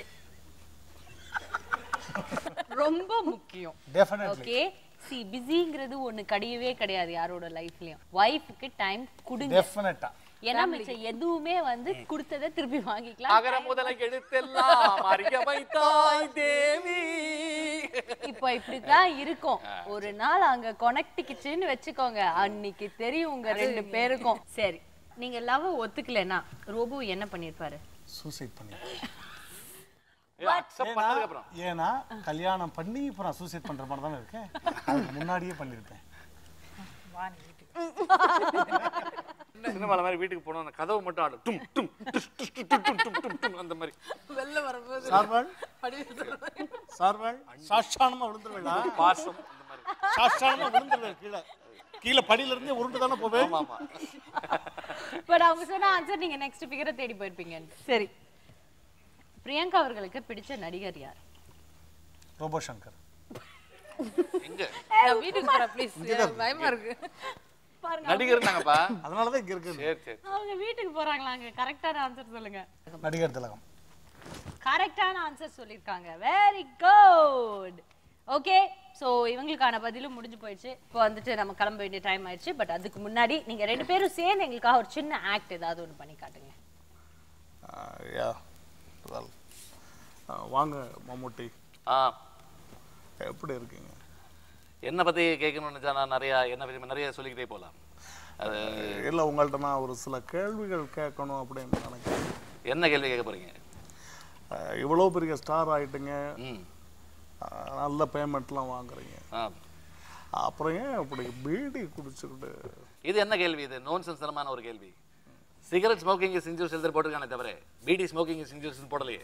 ரொம்ப முக்கியம் டெஃபினெட்லி ஓகே சி பிஸிங்கிறது ஒண்ணு கிடையவே கிடையாது யாரோட லைஃப்லயும் ஒய்ஃபுக்கு டைம் கொடுங்க டெஃபினட்டா ஏன்னா மிச்சம் எதுவுமே வந்து கொடுத்ததை திருப்பி வாங்கிக்கலாம் அகர முதல எழுத்தெல்லாம் அறிய வைத்தாய் தேவி இப்போ இப்படிதான் இருக்கும் ஒரு நாள் அங்க கொனெக்டிக்கிச்சுன்னு வச்சுக்கோங்க அன்னைக்கு தெரியும் உங்க ரெண்டு பேருக்கும் சரி நீங்க லவ் ஒத்துக்கலைன்னா ரோபோ என்ன பண்ணிருப்பாரு சூசைட் பண்ணி அக்செப்ட் பண்ணதுக்கு அப்புறம் ஏன்னா கல்யாணம் பண்ணி இப்போ நான் சூசைட் பண்ற மாதிரி தானே இருக்கேன் அதுக்கு முன்னாடியே பண்ணியிருப்பேன் வா நீ வீட்டுக்கு. சினிமால மாதிரி வீட்டுக்கு போனோம் அந்த கதவு மட்டும் ஆடும் டும் டும் டுஸ், டுஸ், டுஸ், டும், டும், டும், டும், டும், அந்த மாதிரி வெளில வரும்போது சார்வல் அப்படியே சார்வல் சாஷ்டானமா விழுந்துருவேடா பாசம் அந்த மாதிரி சாஷ்டானமா விழுந்துருவேன் கீழே கீழே படியில இருந்தே உருண்டு தானே போவேன் ஆமா ஆமா பட் அவங்க சொன்ன ஆன்சர் நீங்க நெக்ஸ்ட் ஃபிகரை தேடி போயிருப்பீங்க சரி பிரியங்கா அவர்களுக்கு பிடிச்ச நடிகர் யார் ரோபோ சங்கர் எங்க நான் வீட்டுக்கு போறேன் ப்ளீஸ் பயமா இருக்கு நடிகர் நாங்கப்பா அதனால தான் இங்க இருக்கு சரி சரி அவங்க வீட்டுக்கு போறாங்களாங்க கரெக்டான ஆன்சர் சொல்லுங்க நடிகர் திலகம் கரெக்டான ஆன்சர் சொல்லியிருக்காங்க வெரி குட் ஓகே ஸோ இவங்களுக்கான பதிலும் முடிஞ்சு போயிடுச்சு இப்போ வந்துட்டு நம்ம கிளம்ப வேண்டிய டைம் ஆயிடுச்சு பட் அதுக்கு முன்னாடி நீங்க ரெண்டு பேரும் சேர்ந்து எங்களுக்காக ஒரு சின்ன ஆக்ட் ஏதாவது ஒன்று பண்ணி காட்டுங்க யா வெல் வாங்க மம்முட்டி ஆ எப்படி இருக்கீங்க என்னை பத்தி கேட்கணும்னு நினைச்சா நான் நிறைய என்ன பத்தி நிறைய சொல்லிக்கிட்டே போலாம் அது இல்லை உங்கள்ட்ட நான் ஒரு சில கேள்விகள் கேட்கணும் அப்படின்னு நினைக்கிறேன் என்ன கேள்வி கேட்க போறீங்க அஹ், இவ்வளோ பெரிய ஸ்டார் ஆயிட்டுங்க ம் அஹ், நல்ல பேமெண்ட்லாம் வாங்குறீங்க ஆ அப்புறம் ஏன் இப்படி பீடி குடிச்சுக்கிட்டு இது என்ன கேள்வி இது நோன் சென்சரமான ஒரு கேள்வி சிகரெட் ஸ்மோக்கிங் இஸ் இன்ஜூஸ் எழுதி போட்டிருக்கானே தவிர பிடி ஸ்மோக்கிங் இஸ் இன்ஜூஸ் போடலையே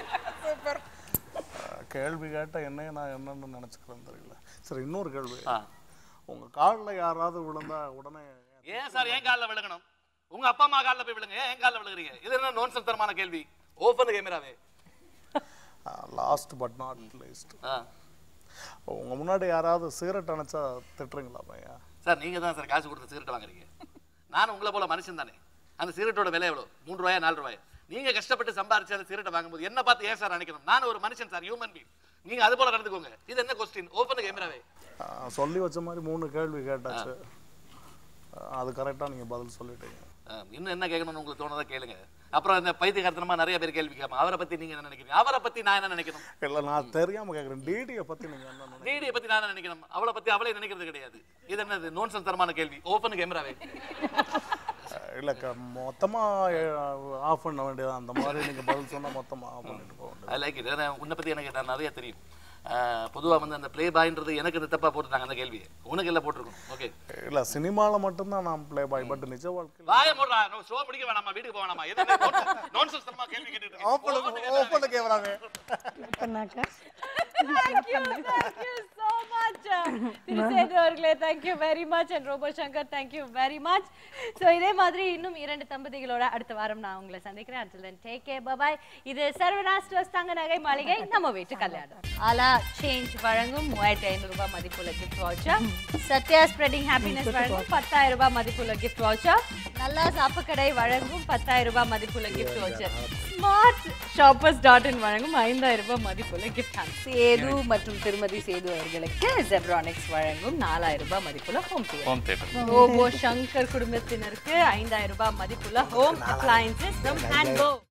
அஹ், கேள்வி கேட்டால் என்ன நான் என்னன்னு நினச்சிக்கிறேன் தெரியல சரி இன்னொரு கேள்வி ஆ உங்கள் காலில் யாராவது விழுந்தா உடனே ஏன் சார் ஏன் காலில் விழுகணும் உங்க அப்பா அம்மா காலில் போய் விழுங்க ஏன் காலில் விழுகிறீங்க இது என்ன நோன் தரமான கேள்வி ஓப்பன் கேமராவே லாஸ்ட் பட் நாட் லீஸ்ட் ஆ உங்கள் முன்னாடி யாராவது சிகரெட் அணைச்சா திட்டுறீங்களா பையா சார் நீங்க தான் சார் காசு கொடுத்து சிகரெட் வாங்குறீங்க நானும் உங்களை போல மனுஷன் தானே அந்த சிகரெட்டோட விலை எவ்வளோ மூணு ரூபாயா நாலு ரூபாயா நீங்க கஷ்டப்பட்டு சம்பாரிச்சு அந்த சிகரெட்டை வாங்கும்போது என்ன பார்த்து ஏன் சார் நினைக்கணும் நான் ஒரு மனுஷன் சார் ஹியூமன் பீங் நீங்க அது போல நடந்துக்கோங்க இது என்ன கொஸ்டின் ஓப்பன் கேமராவே ஆஹ் சொல்லி வச்ச மாதிரி மூணு கேள்வி கேட்டாச்சு ஆஹ் அது கரெக்டாக நீங்கள் பதில் சொல்லிட்டீங்க இன்னும் என்ன கேட்கணும்னு உங்களுக்கு தோணுதா கேளுங்க அப்புறம் இந்த பைத்தியகாரத்தனமா நிறைய பேர் கேள்வி கேட்பாங்க அவரை பத்தி நீங்க என்ன நினைக்கிறீங்க அவரை பத்தி நான் என்ன நினைக்கணும் இல்லை நான் தெரியாமல் கேட்குறேன் டிடியை பற்றி நீங்கள் என்ன நினைக்கிறீங்க? டிடியை பத்தி நான் என்ன நினைக்கணும் அவளை பத்தி அவளே நினைக்கிறது கிடையாது இது என்னது நோன்சன் தரமான கேள்வி ஓப்பன் கேமராவே இல்லை க மொத்தமாக ஆஃப் பண்ண வேண்டியது அந்த மாதிரி நீங்கள் பதில் சொன்னால் மொத்தமாக ஆஃப் பண்ணிட்டு போக வேண்டியது ஐ லைக் இட் உன்னை பத்தி எனக்கு நான் நிறைய தெரியும் பொதுவா வந்து அந்த ப்ளே பாய்ன்றது எனக்கு இந்த தப்பா போட்டுட்டாங்க அந்த கேள்வியை உனக்கு எல்லாம் போட்டிருக்கணும் ஓகே இல்லை சினிமாவில் மட்டும்தான் நான் ப்ளே பாய் பட் நிஜ வாழ்க்கையில் வாய மூடுறா நோ ஷோ முடிக்க வேணாமா வீட்டுக்கு போக வேணாமா எது நோன்சென்ஸ் தரமா கேள்வி கேட்டுட்டு இருக்கீங்க? ஓப்பன் கேமராவே பண்ணாக்கா Thank you, thank you so much. திருசேது அவர்களே thank you very much and Robo Shankar thank you very much. So இதே மாதிரி இன்னும் இரண்டு தம்பதிகளோட அடுத்த வாரம் நான் உங்களை சந்திக்கிறேன் until then take care bye bye. இது சரவணா ஸ்டோர்ஸ் தங்க நகை மாளிகை நம்ம வீட்டு கல்யாணம் ஆலா சேஞ்ச் வழங்கும் மூவாயிரத்தி ஐநூறு ரூபாய் மதிப்புள்ள gift voucher Sathya spreading happiness வழங்கும் பத்தாயிரம் ரூபாய் மதிப்புள்ள கிஃப்ட் வவுச்சர் நல்லா சாப்புக்கடை வழங்கும் பத்தாயிரம் ரூபாய் மதிப்புள்ள gift voucher smart shoppers dot in வழங்கும் ஐந்தாயிரம் ரூபாய் மதிப்புள்ள கிஃப்ட் ஹேண்ட் சேது மற்றும் திருமதி சேது அவர்களுக்கு ஜெப்ரானிக்ஸ் வழங்கும் நாலாயிரம் ரூபாய் மதிப்புள்ள home theatre home theatre Robo Shankar குடும்பத்தினருக்கு ஐந்தாயிரம் ரூபாய் மதிப்புள்ள ஹோம் அப்ளையன்சஸ் ஃப்ரம் ஹேண்ட்கோ